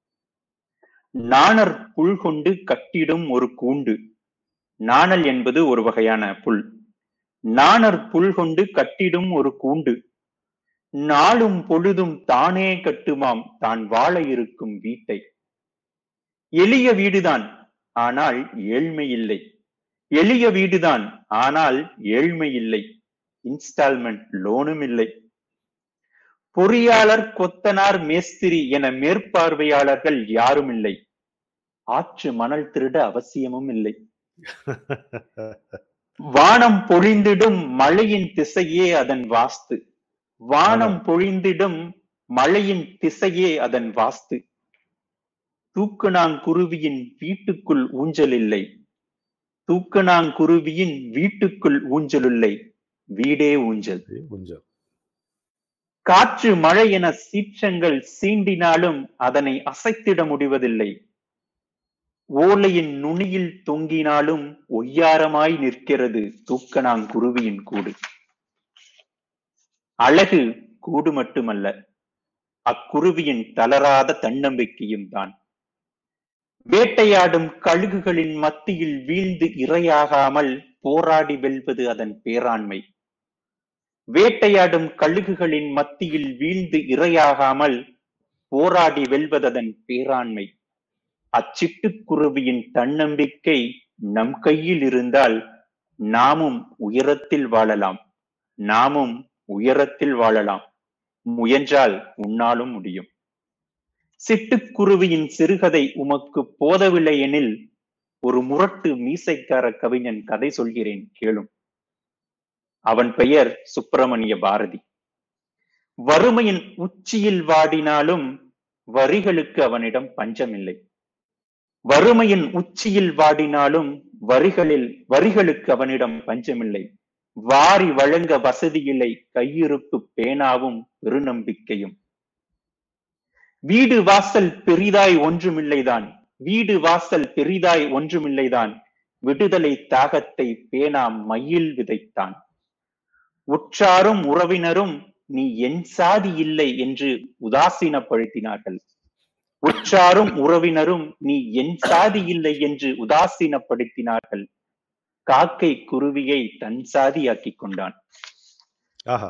நாணர் புல் கொண்டு கட்டிடும் ஒரு கூண்டு நாணல் என்பது ஒரு வகையான புல் நாணர் புல் கொண்டு கட்டிடும் ஒரு கூண்டு நாளும் பொழுதும் தானே கட்டுமாம் தான் வாழ இருக்கும் வீட்டை எளிய வீடுதான் ஆனால் ஏழ்மை இல்லை எளிய வீடுதான் ஆனால் ஏழ்மை இல்லை இன்ஸ்டால்மெண்ட் லோனும் இல்லை பொறியாளர் கொத்தனார் மேஸ்திரி என மேற்பார்வையாளர்கள் யாரும் இல்லை ஆற்று மணல் திருட அவசியமும் இல்லை வானம் பொழிந்திடும் மழையின் திசையே அதன் வாஸ்து வானம் பொழிந்திடும் மழையின் திசையே அதன் வாஸ்து தூக்குநாங்குருவியின் வீட்டுக்குள் ஊஞ்சல் இல்லை தூக்குநாங்குருவியின் வீட்டுக்குள் ஊஞ்சல் இல்லை வீடே ஊஞ்சல் கொஞ்சம் காற்று மழை என சீற்றங்கள் சீண்டினாலும் அதனை அசைத்திட முடிவதில்லை ஓலையின் நுனியில் தொங்கினாலும் ஒய்யாரமாய் நிற்கிறது தூக்கணாங்குருவியின் கூடு அழகு கூடு மட்டுமல்ல அக்குருவியின் தளராத தன்னம்பிக்கையும் தான் வேட்டையாடும் கழுகுகளின் மத்தியில் வீழ்ந்து இரையாகாமல் போராடி வெல்வது அதன் பேராண்மை வேட்டையாடும் கழுகுகளின் மத்தியில் வீழ்ந்து இரையாகாமல் போராடி வெல்வததன் பேராண்மை அச்சிட்டுக்குருவியின் தன்னம்பிக்கை நம் கையில் இருந்தால் நாமும் உயரத்தில் வாழலாம் நாமும் உயரத்தில் வாழலாம் முயன்றால் உன்னாலும் முடியும் சிட்டுக்குருவியின் சிறுகதை உமக்கு போதவில்லை எனில் ஒரு முரட்டு மீசைக்கார கவிஞன் கதை சொல்கிறேன் கேளும் அவன் பெயர் சுப்பிரமணிய பாரதி வறுமையின் உச்சியில் வாடினாலும் வரிகளுக்கு அவனிடம் பஞ்சமில்லை வறுமையின் உச்சியில் வாடினாலும் வரிகளில் வரிகளுக்கு அவனிடம் பஞ்சமில்லை வாரி வழங்க வசதியில்லை கையிருப்பு பேனாவும் பெருநம்பிக்கையும் வீடு வாசல் பெரிதாய் ஒன்றுமில்லைதான் வீடு வாசல் பெரிதாய் ஒன்றுமில்லைதான் விடுதலை தாகத்தை பேனா மையில் விதைத்தான் உற்றாரும் உறவினரும் நீ என் சாதி இல்லை என்று உதாசீனப்படுத்தினார்கள் உற்றாரும் உறவினரும் நீ என் சாதி இல்லை என்று உதாசீனப்படுத்தினார்கள் காக்கை குருவியை தன் சாதியாக்கிக் கொண்டான் ஆஹா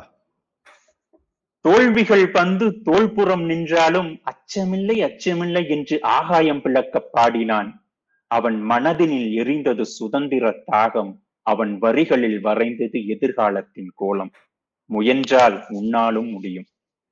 தோல்விகள் வந்து தோல்புறம் நின்றாலும் அச்சமில்லை அச்சமில்லை என்று ஆகாயம் பிளக்க பாடினான் அவன் மனதினில் எரிந்தது சுதந்திர தாகம் அவன் வரிகளில் வரைந்தது எதிர்காலத்தின் கோலம் முயன்றால் உன்னாலும் முடியும்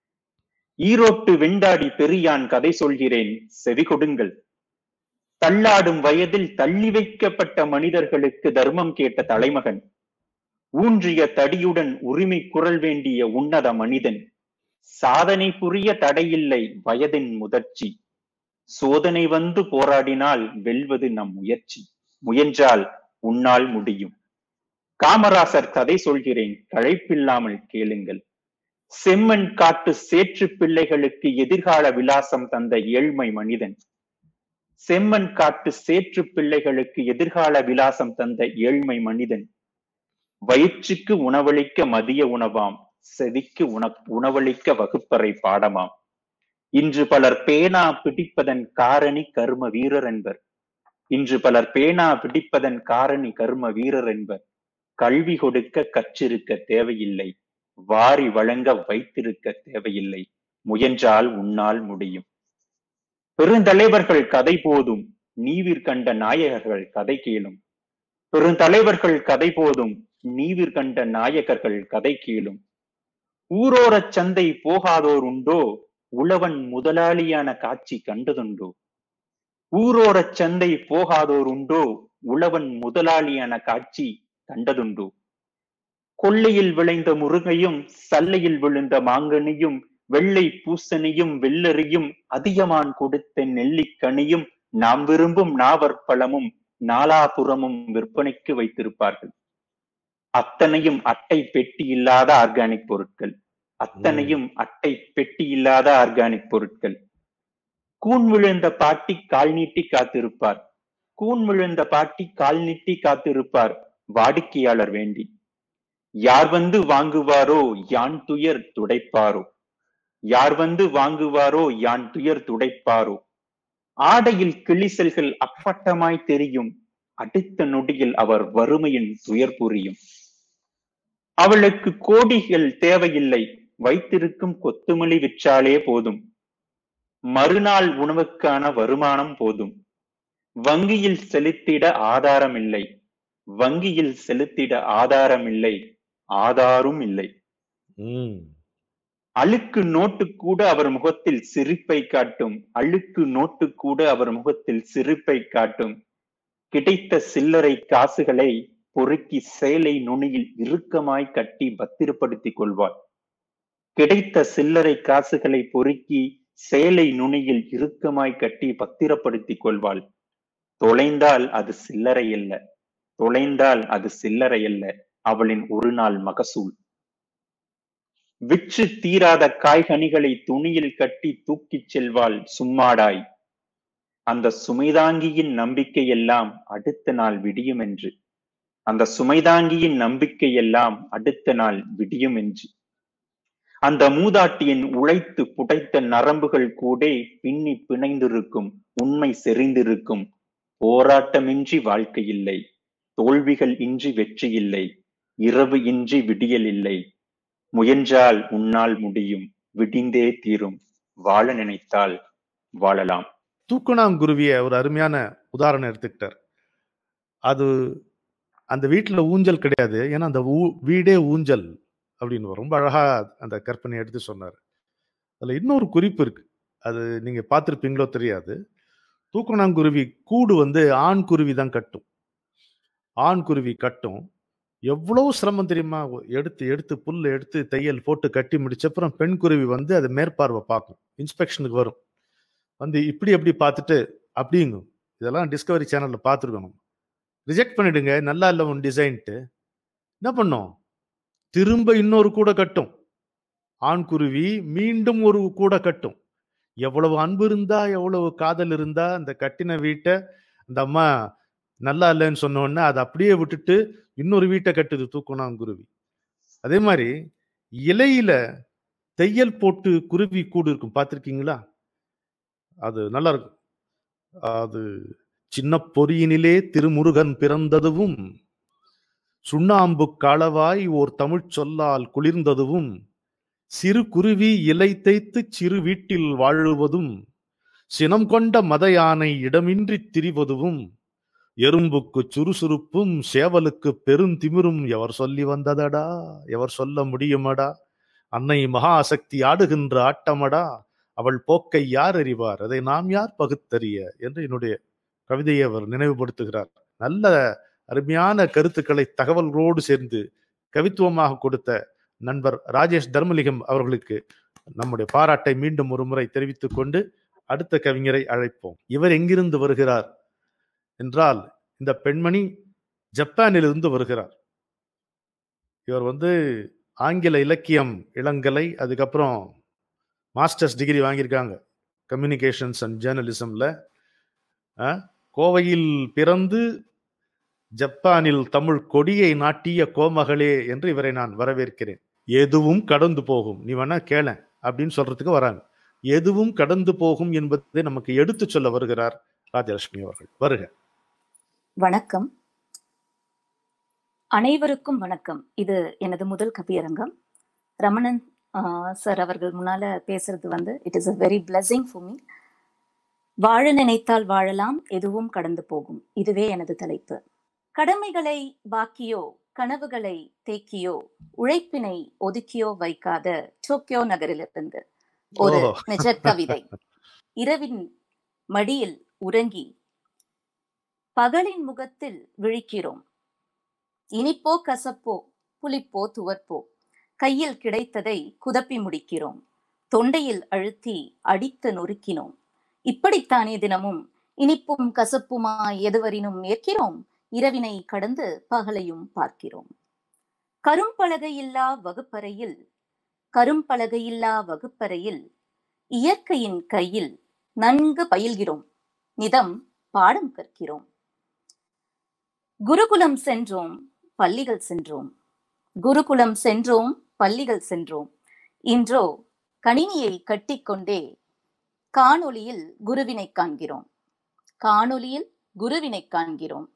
ஈரோட்டு வெண்டாடி பெரியான் கதை சொல்கிறேன் செவி கொடுங்கள் தள்ளாடும் வயதில் தள்ளி வைக்கப்பட்ட மனிதர்களுக்கு தர்மம் கேட்ட தலைமகன் ஊன்றிய தடியுடன் உரிமை குரல் வேண்டிய உன்னத மனிதன் சாதனை புரிய தடையில்லை வயதின் முதிர்ச்சி சோதனை வந்து போராடினால் வெல்வது நம் முயற்சி முயன்றால் உன்னால் முடியும் காமராசர் கதை சொல்கிறேன் களைப்பில்லாமல் கேளுங்கள் செம்மண் காட்டு சேற்று பிள்ளைகளுக்கு எதிர்கால விலாசம் தந்த ஏழ்மை மனிதன் செம்மண் காட்டு சேற்று பிள்ளைகளுக்கு எதிர்கால விலாசம் தந்த ஏழ்மை மனிதன் வயிற்றுக்கு உணவளிக்க மதிய உணவாம் செவிக்கு உண உணவளிக்க வகுப்பறை பாடமாம் இன்று பலர் பேனா பிடிப்பதன் காரணி கர்ம வீரர் என்பர் இன்று பலர் பேனா பிடிப்பதன் காரணி கர்ம வீரர் என்பர் கல்வி கொடுக்க கற்றிருக்க தேவையில்லை வாரி வழங்க வைத்திருக்க தேவையில்லை முயன்றால் உன்னால் முடியும் பெருந்தலைவர்கள் கதை போதும் நீவிர் கண்ட நாயகர்கள் கதை கேளும் பெருந்தலைவர்கள் கதை போதும் நீவிர் கண்ட நாயகர்கள் கதை கேளும் ஊரோரச் சந்தை போகாதோர் உண்டோ உழவன் முதலாளியான காட்சி கண்டதுண்டோ ஊரோரச் சந்தை போகாதோர் உண்டோ உழவன் முதலாளியான காட்சி கண்டதுண்டோ கொள்ளையில் விளைந்த முருங்கையும் சல்லையில் விழுந்த மாங்கனியும் வெள்ளை பூசணியும் வெள்ளரியும் அதியமான் கொடுத்த நெல்லிக்கனியும் நாம் விரும்பும் நாவற்பழமும் நாலாபுறமும் விற்பனைக்கு வைத்திருப்பார்கள் அத்தனையும் அட்டை பெட்டி இல்லாத ஆர்கானிக் பொருட்கள் அத்தனையும் அட்டை பெட்டி இல்லாத ஆர்கானிக் பொருட்கள் கூன் விழுந்த பாட்டி கால் நீட்டி காத்திருப்பார் கூன் விழுந்த பாட்டி கால் நீட்டி காத்திருப்பார் வாடிக்கையாளர் வேண்டி யார் வந்து வாங்குவாரோ யான் துயர் துடைப்பாரோ யார் வந்து வாங்குவாரோ யான் துயர் துடைப்பாரோ ஆடையில் கிளிசல்கள் அப்பட்டமாய் தெரியும் அடுத்த நொடியில் அவர் வறுமையின் துயர் புரியும் அவளுக்கு கோடிகள் தேவையில்லை வைத்திருக்கும் கொத்துமல்லி விற்றாலே போதும் மறுநாள் உணவுக்கான வருமானம் போதும் வங்கியில் செலுத்திட ஆதாரம் இல்லை வங்கியில் செலுத்திட ஆதாரம் இல்லை ஆதாரும் இல்லை ம் அழுக்கு நோட்டு கூட அவர் முகத்தில் சிரிப்பை காட்டும் அழுக்கு நோட்டு கூட அவர் முகத்தில் சிரிப்பை காட்டும் கிடைத்த சில்லறை காசுகளை பொறுக்கி சேலை நுனியில் இறுக்கமாய் கட்டி பத்திரப்படுத்திக் கொள்வார் கிடைத்த சில்லறை காசுகளை பொறுக்கி சேலை நுனியில் இறுக்கமாய் கட்டி பத்திரப்படுத்திக் கொள்வாள் தொலைந்தால் அது சில்லறை அல்ல தொலைந்தால் அது சில்லறை அல்ல அவளின் ஒரு நாள் மகசூல் விற்று தீராத காய்கனிகளை துணியில் கட்டி தூக்கிச் செல்வாள் சும்மாடாய் அந்த சுமைதாங்கியின் நம்பிக்கை எல்லாம் அடுத்த நாள் விடியும் என்று அந்த சுமைதாங்கியின் நம்பிக்கை எல்லாம் அடுத்த நாள் விடியும் என்று அந்த மூதாட்டியின் உழைத்து புடைத்த நரம்புகள் கூட பின்னி பிணைந்திருக்கும் உண்மை செறிந்திருக்கும் போராட்டமின்றி வாழ்க்கை இல்லை தோல்விகள் இன்றி வெற்றி இல்லை இரவு இன்றி விடியல் இல்லை முயன்றால் உன்னால் முடியும் விடிந்தே தீரும் வாழ நினைத்தால் வாழலாம் தூக்குனாங்குருவிய ஒரு அருமையான உதாரணம் எடுத்துக்கிட்டார் அது அந்த வீட்டுல ஊஞ்சல் கிடையாது ஏன்னா அந்த ஊ வீடே ஊஞ்சல் அப்படின்னு ரொம்ப அழகா அந்த கற்பனை எடுத்து சொன்னார் அதுல இன்னொரு குறிப்பு இருக்கு அது நீங்க பார்த்திருப்பீங்களோ தெரியாது தூக்குனாங்குருவி கூடு வந்து ஆண் குருவி தான் கட்டும் ஆண் குருவி கட்டும் எவ்வளவு சிரமம் தெரியுமா எடுத்து எடுத்து புல்ல எடுத்து தையல் போட்டு கட்டி முடிச்சப்புறம் பெண் குருவி வந்து அதை மேற்பார்வை பார்க்கும் இன்ஸ்பெக்ஷனுக்கு வரும் வந்து இப்படி எப்படி பார்த்துட்டு அப்படிங்கும் இதெல்லாம் டிஸ்கவரி சேனல்ல பார்த்துருக்கணும் ரிஜெக்ட் பண்ணிடுங்க நல்லா இல்லை உன் டிசைன்ட்டு என்ன பண்ணும் திரும்ப இன்னொரு கூட கட்டும் ஆண் குருவி மீண்டும் ஒரு கூட கட்டும் எவ்வளவு அன்பு இருந்தா எவ்வளவு காதல் இருந்தா அந்த கட்டின வீட்டை அந்த அம்மா நல்லா இல்லைன்னு சொன்ன உடனே அதை அப்படியே விட்டுட்டு இன்னொரு வீட்டை கட்டுது தூக்குனாங்குருவி அதே மாதிரி இலையில தையல் போட்டு குருவி கூடு இருக்கும் பார்த்துருக்கீங்களா அது நல்லா இருக்கும் அது சின்ன பொறியினிலே திருமுருகன் பிறந்ததுவும் சுண்ணாம்பு களவாய் ஓர் தமிழ்ச் சொல்லால் குளிர்ந்ததுவும் சிறு குருவி இலை தைத்து சிறு வீட்டில் வாழுவதும் சினம் கொண்ட மத யானை இடமின்றி திரிவதுவும் எறும்புக்கு சுறுசுறுப்பும் சேவலுக்கு பெருந்திமிரும் எவர் சொல்லி வந்ததடா எவர் சொல்ல முடியுமடா அன்னை மகாசக்தி ஆடுகின்ற ஆட்டமடா அவள் போக்கை யார் அறிவார் அதை நாம் யார் பகுத்தறிய என்று என்னுடைய கவிதையை அவர் நினைவுபடுத்துகிறார் நல்ல அருமையான கருத்துக்களை தகவல்களோடு சேர்ந்து கவித்துவமாக கொடுத்த நண்பர் ராஜேஷ் தர்மலிங்கம் அவர்களுக்கு நம்முடைய பாராட்டை மீண்டும் ஒரு முறை தெரிவித்துக் கொண்டு அடுத்த கவிஞரை அழைப்போம் இவர் எங்கிருந்து வருகிறார் என்றால் இந்த பெண்மணி ஜப்பானிலிருந்து வருகிறார் இவர் வந்து ஆங்கில இலக்கியம் இளங்கலை அதுக்கப்புறம் மாஸ்டர்ஸ் டிகிரி வாங்கியிருக்காங்க கம்யூனிகேஷன்ஸ் அண்ட் ஜேர்னலிசம்ல கோவையில் பிறந்து ஜப்பானில் தமிழ் கொடியை நாட்டிய கோமகளே என்று இவரை நான் வரவேற்கிறேன் எதுவும் கடந்து போகும் நீ வேணா கேள அப்படின்னு சொல்றதுக்கு வராங்க எதுவும் கடந்து போகும் என்பதை நமக்கு எடுத்து சொல்ல வருகிறார் ராஜலட்சுமி அவர்கள் வருக வணக்கம் அனைவருக்கும் வணக்கம் இது எனது முதல் கவியரங்கம் ரமணன் சார் அவர்கள் முன்னால பேசுறது வந்து it is a very blessing for me வாழ நினைத்தால் வாழலாம் எதுவும் கடந்து போகும் இதுவே எனது தலைப்பு கடமைகளை பாக்கியோ கனவுகளை தேக்கியோ உழைப்பினை ஒதுக்கியோ வைக்காத டோக்கியோ நகரிலிருந்து ஒரு ஓஹோ. நிஜ கவிதை இரவின் மடியில் உறங்கி பகலின் முகத்தில் விழிக்கிறோம் இனிப்போ கசப்போ புளிப்போ துவர்ப்போ கையில் கிடைத்ததை குதப்பி முடிக்கிறோம் தொண்டையில் அழுத்தி அடித்து நொறுக்கினோம் இப்படித்தானே தினமும் இனிப்பும் கசப்புமா எதுவரினும் ஏற்கிறோம் இரவினை கடந்து பகலையும் பார்க்கிறோம் கரும்பலகையில்லா வகுப்பறையில் கரும்பலகையில்லா வகுப்பறையில் இயற்கையின் கையில் நன்கு பயில்கிறோம் நிதம் பாடம் கற்கிறோம் குருகுலம் சென்றோம் பள்ளிகள் சென்றோம் குருகுலம் சென்றோம் பள்ளிகள் சென்றோம் இன்றோ கணினியை கட்டிக்கொண்டே காணொளியில் குருவினை காண்கிறோம் காணொளியில் குருவினை காண்கிறோம்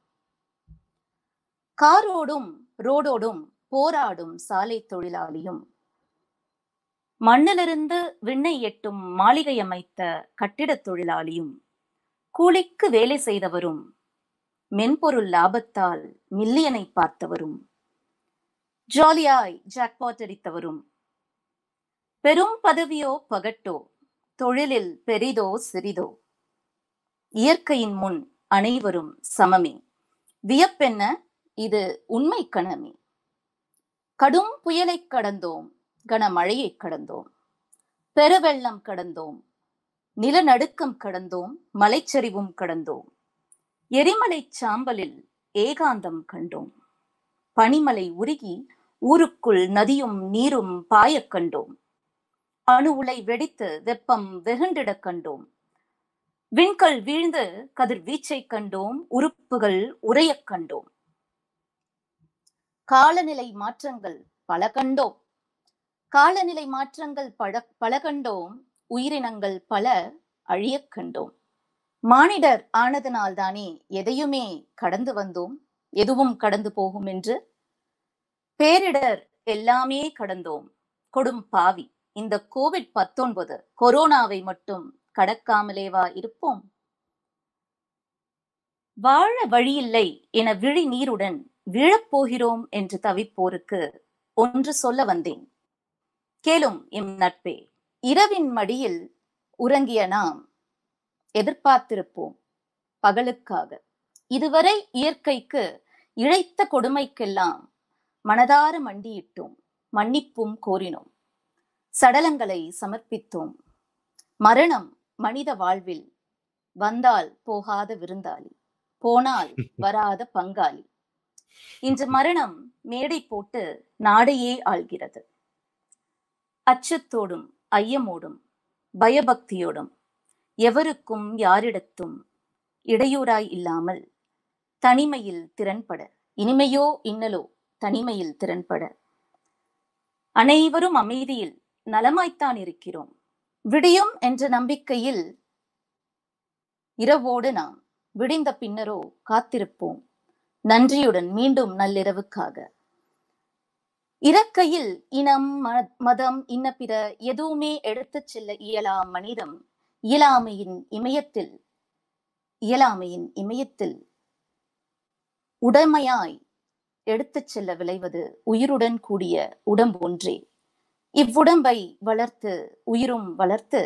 காரோடும் ரோடோடும் போராடும் சாலை தொழிலாளியும் மண்ணிலிருந்து விண்ணை எட்டும் மாளிகை அமைத்த கட்டிடத் தொழிலாளியும் கூலிக்கு வேலை செய்தவரும் மென்பொருள் லாபத்தால் மில்லியனை பார்த்தவரும் ஜாலியாய் ஜாக்பாட் அடித்தவரும் பெரும் பதவியோ பகட்டோ தொழிலில் பெரிதோ சிறிதோ இயற்கையின் முன் அனைவரும் சமமே வியப்பென்ன இது உண்மை கணமே கடும் புயலைக் கடந்தோம் கனமழையைக் கடந்தோம் பெருவெள்ளம் கடந்தோம் நிலநடுக்கம் கடந்தோம் மலைச்சரிவும் கடந்தோம் எரிமலைச் சாம்பலில் ஏகாந்தம் கண்டோம் பனிமலை உருகி ஊருக்குள் நதியும் நீரும் பாயக் கண்டோம் அணு உலை வெடித்து வெப்பம் வெகுண்டிடக் கண்டோம் விண்கல் வீழ்ந்து கதிர் வீச்சைக் கண்டோம் உறுப்புகள் உறையக் கண்டோம் காலநிலை மாற்றங்கள் பல கண்டோம் காலநிலை மாற்றங்கள் பல பல கண்டோம் உயிரினங்கள் பல அழியக் கண்டோம் மானிடர் ஆனதனால்தானே எதையுமே கடந்து வந்தோம் எதுவும் கடந்து போகும் என்று பேரிடர் எல்லாமே கடந்தோம் கொடும் பாவி இந்த கோவிட் பத்தொன்பது கொரோனாவை மட்டும் கடக்காமலேவா இருப்போம் வாழ வழியில்லை என விழி நீருடன் விழப்போகிறோம் என்று தவிப்போருக்கு ஒன்று சொல்ல வந்தேன் கேளும் எம் நட்பே இரவின் மடியில் உறங்கிய நாம் எதிர்பார்த்திருப்போம் பகலுக்காக இதுவரை இயற்கைக்கு இழைத்த கொடுமைக்கெல்லாம் மனதார மண்டியிட்டோம் மன்னிப்பும் கோரினோம் சடலங்களை சமர்ப்பித்தோம் மரணம் மனித வாழ்வில் வந்தால் போகாத விருந்தாளி போனால் வராத பங்காளி இன்று மரணம் மேடை போட்டு நாடையே ஆள்கிறது அச்சத்தோடும் ஐயமோடும் பயபக்தியோடும் எவருக்கும் யாரிடத்தும் இடையூறாய் இல்லாமல் தனிமையில் திறன்பட இனிமையோ இன்னலோ தனிமையில் திறன்பட அனைவரும் அமைதியில் நலமாய்த்தான் இருக்கிறோம் விடியும் என்ற நம்பிக்கையில் இரவோடு நாம் விடிந்த பின்னரோ காத்திருப்போம் நன்றியுடன் மீண்டும் நள்ளிரவுக்காக இறக்கையில் இனம் ம- மதம் இன்ன பிற எதுவுமே எடுத்துச் செல்ல இயலா மனிதம் இயலாமையின் இமயத்தில் இயலாமையின் இமயத்தில் உடமையாய் எடுத்துச் செல்ல விளைவது உயிருடன் கூடிய உடம்பு ஒன்றே இவ்வுடம்பை வளர்த்து உயிரும் வளர்த்து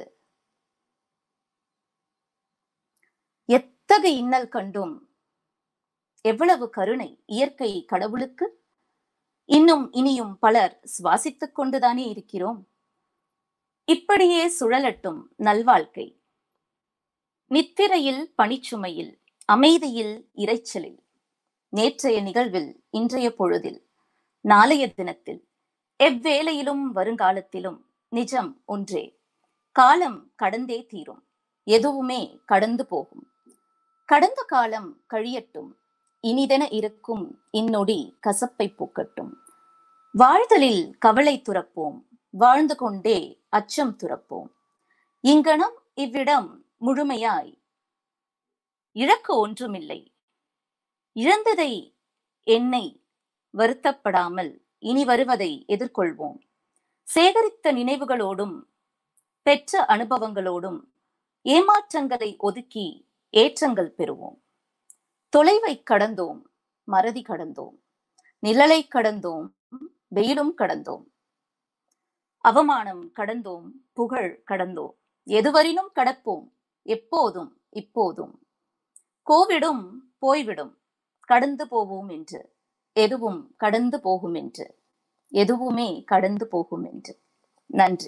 எத்தகைய இன்னல் கண்டும் எவ்வளவு கருணை இயற்கை கடவுளுக்கு இன்னும் இனியும் பலர் சுவாசித்துக் கொண்டுதானே இருக்கிறோம் இப்படியே சுழலட்டும் நல்வாழ்க்கை நித்திரையில் பணிச்சுமையில் அமைதியில் இரைச்சலில் நேற்றைய நிகழ்வில் இன்றைய பொழுதில் நாளைய தினத்தில் எவ்வேளையிலும் வருங்காலத்திலும் நிஜம் ஒன்றே காலம் கடந்தே தீரும் எதுவுமே கடந்து போகும் கடந்த காலம் கழியட்டும் இனிதென இருக்கும் இந்நொடி கசப்பை பூக்கட்டும் வாழ்தலில் கவலை துறப்போம் வாழ்ந்து கொண்டே அச்சம் துறப்போம் இங்கனம் இவ்விடம் முழுமையாய் இழக்க ஒன்றுமில்லை இழந்ததை என்னை வருத்தப்படாமல் இனி வருவதை எதிர்கொள்வோம் சேகரித்த நினைவுகளோடும் பெற்ற அனுபவங்களோடும் ஏமாற்றங்களை ஒதுக்கி ஏற்றங்கள் பெறுவோம் தொலைவை கடந்தோம் மறதி கடந்தோம் நிழலை கடந்தோம் வெயிலும் கடந்தோம் அவமானம் கடந்தோம் புகழ் கடந்தோம் எதுவரினும் கடப்போம் எப்போதும் இப்போதும் கோவிடும் போய்விடும் கடந்து போவோம் என்று எதுவும் கடந்து போகும் என்று எதுவுமே கடந்து போகும் என்று நன்றி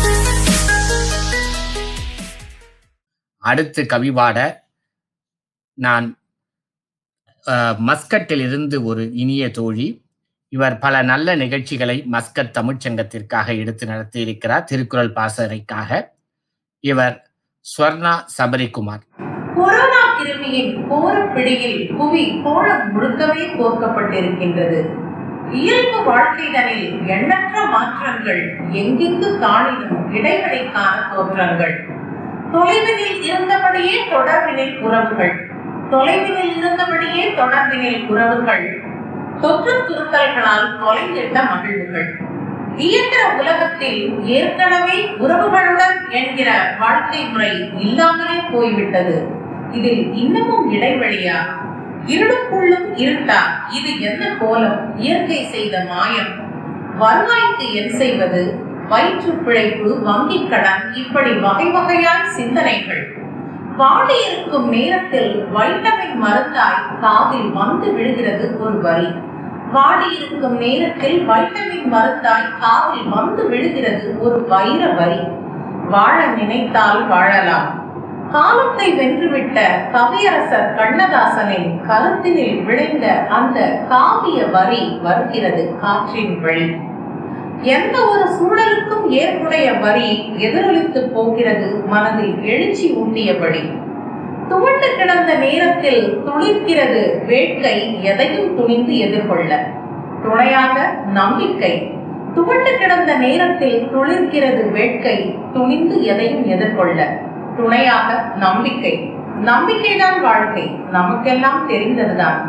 அடுத்து கவிபாட நான் அஹ், மஸ்கட்டில் இருந்து ஒரு இனிய தோழி இவர் பல நல்ல நிகழ்ச்சிகளை மஸ்கட் தமிழ்ச்சங்கத்திற்காக எடுத்து நடத்தியிருக்கிறார் திருக்குறள் பாசறைக்காக இவர் ஸ்வர்ணா சபரிகுமார் கொரோனா கிருமியின் கோரப் பிடியில் புவி கோளம் முழுக்கவே கோர்க்கப்பட்டிருக்கின்றது இயல்பு வாழ்க்கைதனில் எண்ணற்ற மாற்றங்கள் எங்கெங்கு காணினும் இடைவெளிக்கான தோற்றங்கள் தொலைவினில் இருந்தபடியே தொடர்பினில் உறவுகள் தொலைவினில் இருந்தபடியே தொடர்பினில் உறவுகள் தொற்று துருத்தல்களால் தொலைந்திட்ட மகிழ்வுகள் இயந்திர உலகத்தில் ஏற்கனவே உறவுகளுடன் என்கிற வாழ்க்கை முறை இல்லாமலே போய்விட்டது இதில் இன்னமும் இடைவெளியா இருளுக்குள்ளும் இருட்டா இது என்ன கோலம் இயற்கை செய்த மாயம் வருவாய்க்கு என் செய்வது வயிற்று பிழைப்பு வங்கிக் கடன் இப்படி வகை வகையாய் சிந்தனைகள் வாடி இருக்கும் நேரத்தில் வைட்டமின் மருந்தாய் காதில் வந்து விழுகிறது ஒரு வரி வாடி இருக்கும் நேரத்தில் வைட்டமின் மருந்தாய் காதில் வந்து விழுகிறது ஒரு வைர வரி வாழ நினைத்தால் வாழலாம் காலத்தை வென்றுவிட்ட கவியரசர் கண்ணதாசனின் கருத்தினில் விளைந்த அந்த காவிய வரி வருகிறது காற்றின் வழி எந்த ஒரு சூழலுக்கும் ஏற்புடைய வரி எதிரொலித்து போகிறது மனதில் எழுச்சி ஊட்டியபடி துவண்டு கிடந்த நேரத்தில் துளிர்க்கிறது வேட்கை எதையும் துணிந்து எதிர்கொள்ள துணையாக நம்பிக்கை துவண்டு கிடந்த நேரத்தில் துளிர்க்கிறது வேட்கை துணிந்து எதையும் எதிர்கொள்ள துணையாக நம்பிக்கை நம்பிக்கைதான் வாழ்க்கை நமக்கெல்லாம் தெரிந்ததுதான்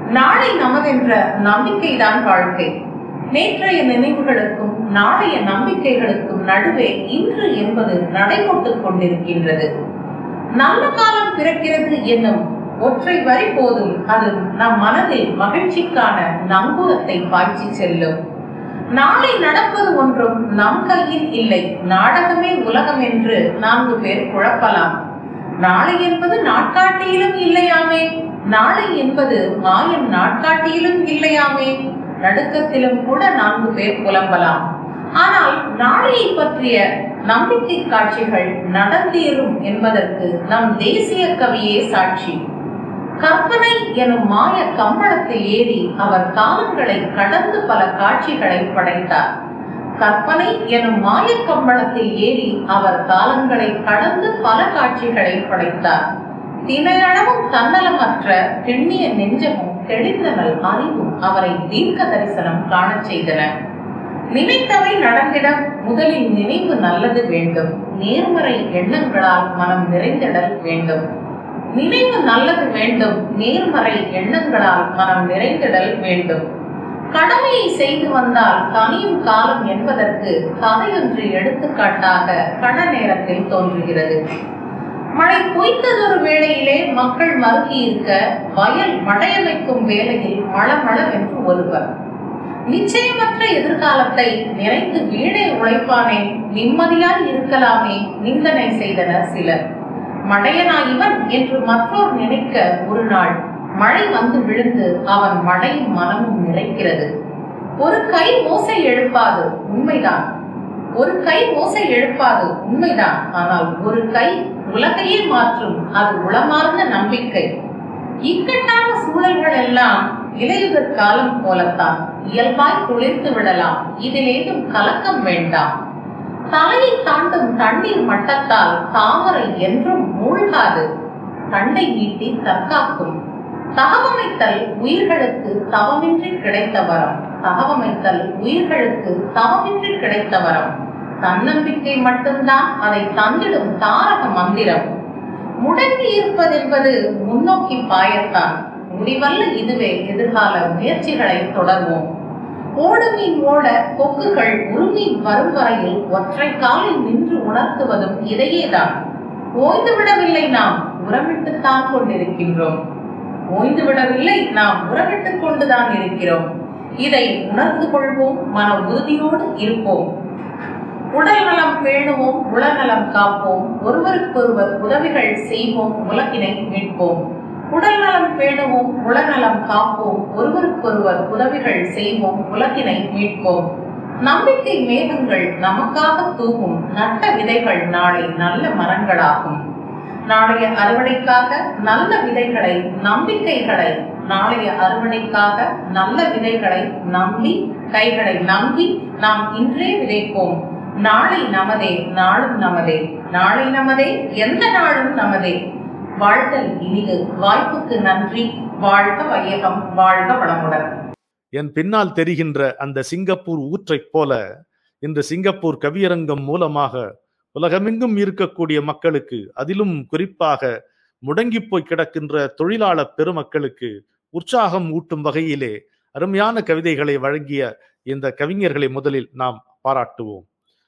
நாளை நமதென்ற நம்பிக்கைதான் வாழ்க்கை நேற்றைய நினைவுகளுக்கும் நாளைய நம்பிக்கைகளுக்கும் நடுவே இன்று என்பது நடைபோட்டுக் கொண்டிருக்கின்றது நல்ல காலம் பிறக்கிறது என்னும் ஒற்றை வரி போதும் அது நம் மனதில் மகிழ்ச்சிக்கான நங்கூரத்தை பாய்ச்சி செல்லும் நாளை நடப்பது ஒன்றும் நம் கையில் இல்லை நாடகமே உலகம் என்று நான்கு பேர் குழப்பலாம் நாளை என்பது நாட்காட்டியிலும் இல்லையாமே நாளை என்பது மாயன் நாட்காட்டியிலும் இல்லையாமே நடுக்கத்திலும் கூட நான்கு பேர் புலம்பலாம் ஆனால் நாளையை பற்றிய நம்பிக்கை காட்சிகள் நடந்தேறும் என்பதற்கு நம் தேசிய கவியே சாட்சி கற்பனை எனும் மாய கம்பளத்தில் ஏறி அவர் காலங்களை கடந்து பல காட்சிகளை படைத்தார் கற்பனை எனும் மாய கம்பளத்தில் ஏறி அவர் காலங்களை கடந்து பல காட்சிகளை படைத்தார் தினையளவும் தன்னலமற்ற திண்ணிய நெஞ்சமும் தெளிந்தனல் அறிவும் அவரை தீர்க்க தரிசனம் காணச் செய்தன நினைத்தவை நடந்திட முதலில் நினைவு நல்லது வேண்டும் நேர்மறை எண்ணங்களால் மனம் நிறைந்திடல் வேண்டும் நினைவு நல்லது வேண்டும் நேர்மறை எண்ணங்களால் மனம் நிறைந்திடல் வேண்டும் கடமையை செய்து வந்தால் தனியும் காலம் என்பதற்கு கதையொன்று எடுத்துக்காட்டாக கண நேரத்தில் தோன்றுகிறது மழை பொய்த்ததொரு வேளையிலே மக்கள் மருகி இருக்க வயல் மழையமைக்கும் வேளையில் மளமளவென்று ஒருவர் நிச்சயமற்ற எதிர்காலத்தை நிறைந்து வீணை உழைப்பானே நிம்மதியாய் இருக்கலாமே நிந்தனை செய்தனர் சிலர் மடையனாயிவன் என்று மற்றோர் நினைக்க ஒரு நாள் மழை வந்து விழுந்து அவன் மழையும் மனமும் நிறைக்கிறது ஒரு கை ஓசை எழுப்பாது உண்மைதான் ஒரு கை ஓசை எழுப்பாது உண்மைதான் ஆனால் ஒரு கை உலகையே மாற்றும் அது உளமார்ந்த நம்பிக்கை இக்கட்டான சூழல்கள் எல்லாம் இலையுதிர் காலம் போலத்தான் இயல்பாய் துளிர்த்து விடலாம் இதில் ஏதும் கலக்கம் வேண்டாம் தலையை தாண்டும் தண்ணீர் மட்டத்தால் தாமரை என்றும் மூழ்காது தண்டை நீட்டி தற்காக்கும் தகவமைத்தல் உயிர்களுக்கு தவமின்றி கிடைத்த வரம் தகவமைத்தல் உயிர்களுக்கு தவமின்றி கிடைத்த வரம் தன்னம்பிக்கை மட்டும்தான் அதை தந்திடும் தாரக மந்திரம் முடங்கி இருப்பதென்பது முன்னோக்கி பாயத்தான் முடிவல்ல இதுவே எதிர்கால முயற்சிகளை தொடர்வோம் ஓடுமீன் ஓட கொக்குகள் உருமீன் வரும் வரையில் ஒற்றை காலில் நின்று உணர்த்துவதும் இதையேதான் ஓய்ந்து விடவில்லை நாம் உரமிட்டுத்தான் கொண்டிருக்கின்றோம் ஓய்ந்து விடவில்லை நாம் உரமிட்டுக் கொண்டுதான் இருக்கிறோம் இதை உணர்ந்து கொள்வோம் மன உறுதியோடு இருப்போம் உடல் நலம் பேணுவோம் உளநலம் காப்போம் ஒருவருக்கொருவர் உதவிகள் செய்வோம் உலகினை மீட்போம் உடல் நலம் பேணுவோம் உளநலம் காப்போம் ஒருவருக்கொருவர் உதவிகள் செய்வோம் உலகினை மீட்போம் நம்பிக்கை மேகங்கள் நமக்காக தூவும் நட்ட விதைகள் நாளை நல்ல மரங்களாகும் நாளைய அறுவடைக்காக நல்ல விதைகளை நம்பிக்கைகளை நாளைய அறுவடைக்காக நல்ல விதைகளை நம்பி கைகளை நம்பி நாம் இன்றே விதைப்போம் நாளை நமதே நாளும் நமதே நாளை நமதே எந்த நாளும் நமதே வாழ்தல் இனிது வாய்ப்புக்கு நன்றி வாழ்க வையகம் வாழ்க வளமுடன் என் பின்னால் தெரிகின்ற அந்த சிங்கப்பூர் ஊற்றைப் போல இன்று சிங்கப்பூர் கவியரங்கம் மூலமாக உலகமெங்கும் இருக்கக்கூடிய மக்களுக்கு அதிலும் குறிப்பாக முடங்கி போய் கிடக்கின்ற தொழிலாளர் பெருமக்களுக்கு உற்சாகம் ஊட்டும் வகையிலே அருமையான கவிதைகளை வழங்கிய இந்த கவிஞர்களை முதலில் நாம் பாராட்டுவோம்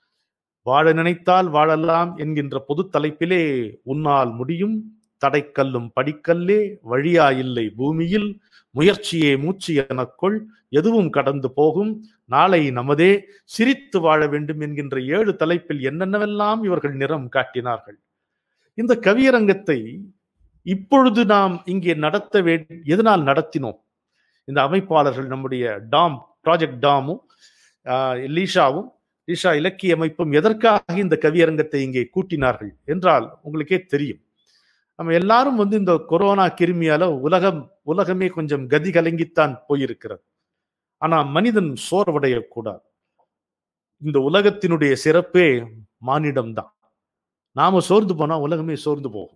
வாழ நினைத்தால் வாழலாம் என்கின்ற பொது தலைப்பிலே உன்னால் முடியும் தடைக்கல்லும் படிக்கல்லே வழியா இல்லை பூமியில் முயற்சியே மூச்சு எனக்குள் எதுவும் கடந்து போகும் நாளை நமதே சிரித்து வாழ வேண்டும் என்கின்ற ஏழு தலைப்பில் என்னென்னவெல்லாம் இவர்கள் நிறம் காட்டினார்கள் இந்த கவியரங்கத்தை இப்பொழுது நாம் இங்கே நடத்த வே எதனால் நடத்தினோம் இந்த அமைப்பாளர்கள் நம்முடைய டாம் ப்ராஜெக்ட் டாமும் ஆஹ், லீஷாவும் லீஷா இலக்கிய அமைப்பும் எதற்காக இந்த கவியரங்கத்தை இங்கே கூட்டினார்கள் என்றால் உங்களுக்கே தெரியும் நம்ம எல்லாரும் வந்து இந்த கொரோனா கிருமியால உலகம் உலகமே கொஞ்சம் கதி கலங்கித்தான் போயிருக்கிறது ஆனா மனிதன் சோர்வடையக்கூடாது இந்த உலகத்தினுடைய சிறப்பே மானிடம்தான் நாம சோர்ந்து போனா உலகமே சோர்ந்து போகும்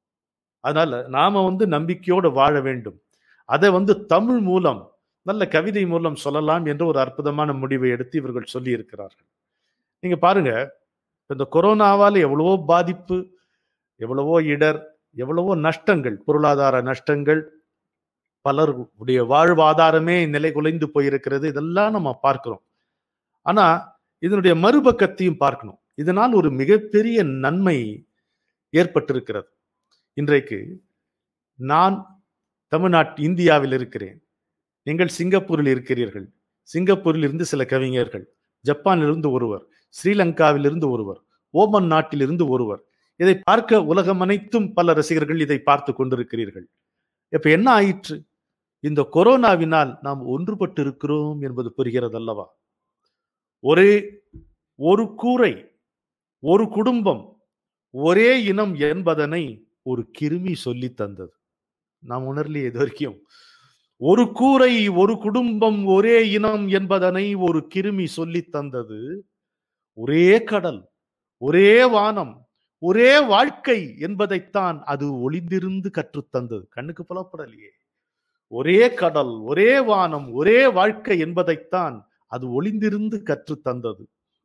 அதனால நாம வந்து நம்பிக்கையோடு வாழ வேண்டும் அதை வந்து தமிழ் மூலம் நல்ல கவிதை மூலம் சொல்லலாம் என்ற ஒரு அற்புதமான முடிவை எடுத்து இவர்கள் சொல்லி இருக்கிறார்கள் நீங்க பாருங்க இப்ப இந்த கொரோனாவால எவ்வளவோ பாதிப்பு எவ்வளவோ இடர் எவ்வளவோ நஷ்டங்கள் பொருளாதார நஷ்டங்கள் பலருடைய வாழ்வாதாரமே நிலை குலைந்து போயிருக்கிறது இதெல்லாம் நம்ம பார்க்கிறோம் ஆனா இதனுடைய மறுபக்கத்தையும் பார்க்கணும் இதனால் ஒரு மிகப்பெரிய நன்மை ஏற்பட்டிருக்கிறது இன்றைக்கு நான் தமிழ்நாட்டு இந்தியாவில் இருக்கிறேன் நீங்கள் சிங்கப்பூரில் இருக்கிறீர்கள் சிங்கப்பூரில் இருந்து சில கவிஞர்கள் ஜப்பானிலிருந்து ஒருவர் ஸ்ரீலங்காவிலிருந்து ஒருவர் ஓமன் நாட்டிலிருந்து ஒருவர் இதை பார்க்க உலகம் அனைத்தும் பல ரசிகர்கள் இதை பார்த்து கொண்டிருக்கிறீர்கள் இப்ப என்ன ஆயிற்று இந்த கொரோனாவினால் நாம் ஒன்றுபட்டு இருக்கிறோம் என்பது புரிகிறது அல்லவா ஒரே ஒரு கூரை ஒரு குடும்பம் ஒரே இனம் என்பதனை ஒரு கிருமி சொல்லி தந்தது நாம் உணர்லையே இது வரைக்கும் ஒரு கூரை ஒரு குடும்பம் ஒரே இனம் என்பதனை ஒரு கிருமி சொல்லி தந்தது ஒரே கடல் ஒரே வானம் ஒரே வாழ்க்கை என்பதைத்தான் அது ஒளிந்திருந்து கற்றுத்தந்தது கண்ணுக்கு புலப்படலையே ஒரே கடல் ஒரே வானம் ஒரே வாழ்க்கை என்பதைத்தான் அது ஒளிந்திருந்து கற்றுத்தந்தது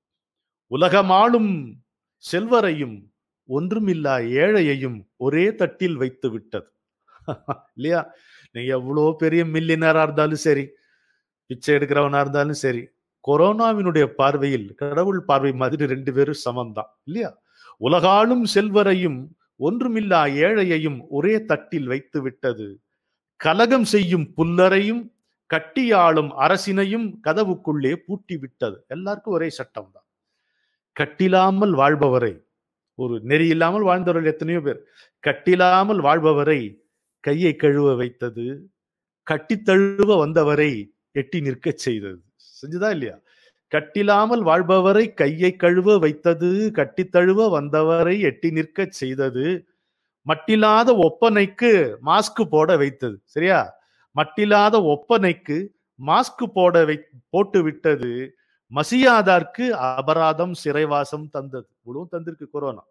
உலகமாளும் செல்வரையும் ஒன்றுமில்லா ஏழையையும் ஒரே தட்டில் வைத்து விட்டது இல்லையா நீங்க எவ்வளோ பெரிய மில்லினரா இருந்தாலும் சரி பிச்சை எடுக்கிறவனா இருந்தாலும் சரி கொரோனாவினுடைய பார்வையில் கடவுள் பார்வை மாதிரி ரெண்டு பேரும் சமம்தான் இல்லையா உலகாளும் செல்வரையும் ஒன்றுமில்லா ஏழையையும் ஒரே தட்டில் வைத்து விட்டது கலகம் செய்யும் புல்லரையும் கட்டியாளும் அரசினையும் கதவுக்குள்ளே பூட்டி விட்டது எல்லாருக்கும் ஒரே சட்டம் தான் கட்டிலாமல் வாழ்பவரை ஒரு நெறி இல்லாமல் வாழ்ந்தவர்கள் எத்தனையோ பேர் கட்டிலாமல் வாழ்பவரை கையை கழுவ வைத்தது கட்டி தழுவ வந்தவரை எட்டி நிற்கச் செய்தது செஞ்சுதா இல்லையா கட்டிலாமல் வாழ்பவரை கையை கழுவ வைத்தது கட்டி தழுவ வந்தவரை எட்டி நிற்கச் செய்தது மட்டில்லாத ஒப்பனைக்கு மாஸ்க் போட வைத்தது சரியா மட்டில்லாத ஒப்பனைக்கு மாஸ்க் போட வை போட்டு விட்டது மசியாதார்க்கு அபராதம் சிறைவாசம் தந்தது இவ்வளவும் தந்திருக்கு கொரோனா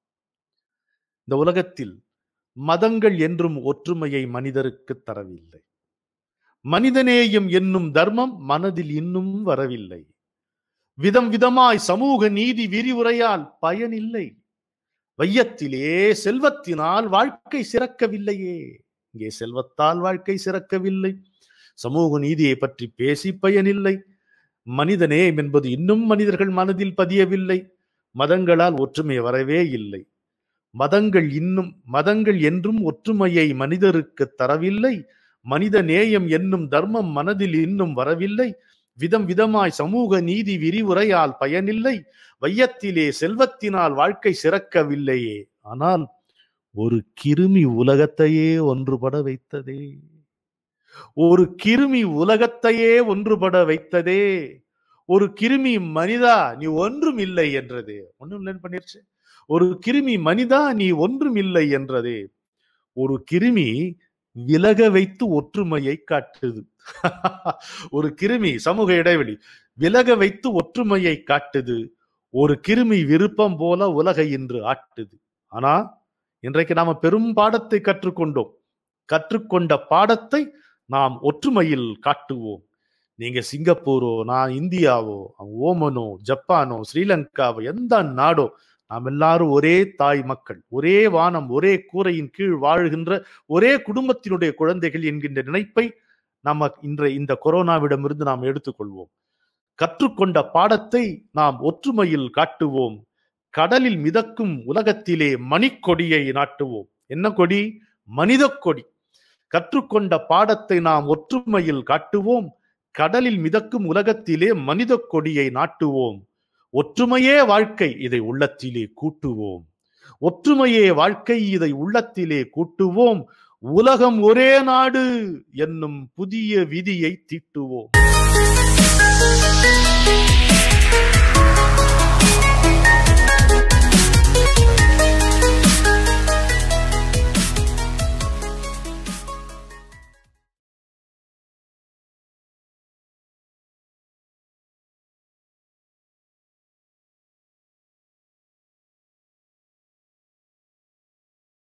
இந்த உலகத்தில் மதங்கள் என்றும் ஒற்றுமையை மனிதருக்கு தரவில்லை மனிதநேயம் என்னும் தர்மம் மனதில் இன்னும் வரவில்லை விதம் விதமாய் சமூக நீதி விரிவுரையால் பயனில்லை வையத்திலே செல்வத்தினால் வாழ்க்கை சிறக்கவில்லையே இங்கே செல்வத்தால் வாழ்க்கை சிறக்கவில்லை சமூக நீதியை பற்றி பேசி பயனில்லை மனிதநேயம் என்பது இன்னும் மனிதர்கள் மனதில் பதியவில்லை மதங்களால் ஒற்றுமை வரவே இல்லை மதங்கள் இன்னும் மதங்கள் என்றும் ஒற்றுமையை மனிதருக்கு தரவில்லை மனித நேயம் என்னும் தர்மம் மனதில் இன்னும் வரவில்லை விதம் விதமாய் சமூக நீதி விரிவுரையால் பயனில்லை வையத்திலே செல்வத்தினால் வாழ்க்கை சிறக்கவில்லையே ஆனால் ஒரு கிருமி உலகத்தையே ஒன்றுபட வைத்ததே ஒரு கிருமி உலகத்தையே ஒன்றுபட வைத்ததே ஒரு கிருமி மனிதா நீ ஒன்றும் இல்லை என்றதே ஒன்றும் இல்லைன்னு பண்ணிருச்சு ஒரு கிருமி மனிதா நீ ஒன்றும் இல்லை என்றதே ஒரு கிருமி விலக வைத்து ஒற்றுமையை காட்டுது ஒரு கிருமி சமூக இடைவெளி விலக வைத்து ஒற்றுமையை காட்டுது ஒரு கிருமி விருப்பம் போல உலகை இன்று ஆட்டுது ஆனா இன்றைக்கு நாம பெரும் பாடத்தை கற்றுக்கொண்டோம் கற்றுக்கொண்ட பாடத்தை நாம் ஒற்றுமையில் காட்டுவோம் நீங்க சிங்கப்பூரோ நான் இந்தியாவோ ஓமனோ ஜப்பானோ ஸ்ரீலங்காவோ எந்த நாடோ நாம் எல்லாரும் ஒரே தாய் மக்கள் ஒரே வானம் ஒரே கூரையின் கீழ் வாழ்கின்ற ஒரே குடும்பத்தினுடைய குழந்தைகள் என்கின்ற நினைப்பை நம்ம இன்றைய இந்த கொரோனாவிடமிருந்து நாம் எடுத்துக்கொள்வோம் கற்றுக்கொண்ட பாடத்தை நாம் ஒற்றுமையில் காட்டுவோம் கடலில் மிதக்கும் உலகத்திலே மணிக்கொடியை நாட்டுவோம் என்ன கொடி மனித கொடி கற்றுக்கொண்ட பாடத்தை நாம் ஒற்றுமையில் காட்டுவோம் கடலில் மிதக்கும் உலகத்திலே மனித கொடியை நாட்டுவோம் ஒற்றுமையே வாழ்க்கை இதை உள்ளத்திலே கூட்டுவோம் ஒற்றுமையே வாழ்க்கை இதை உள்ளத்திலே கூட்டுவோம் உலகம் ஒரே நாடு என்னும் புதிய விதியை தீட்டுவோம்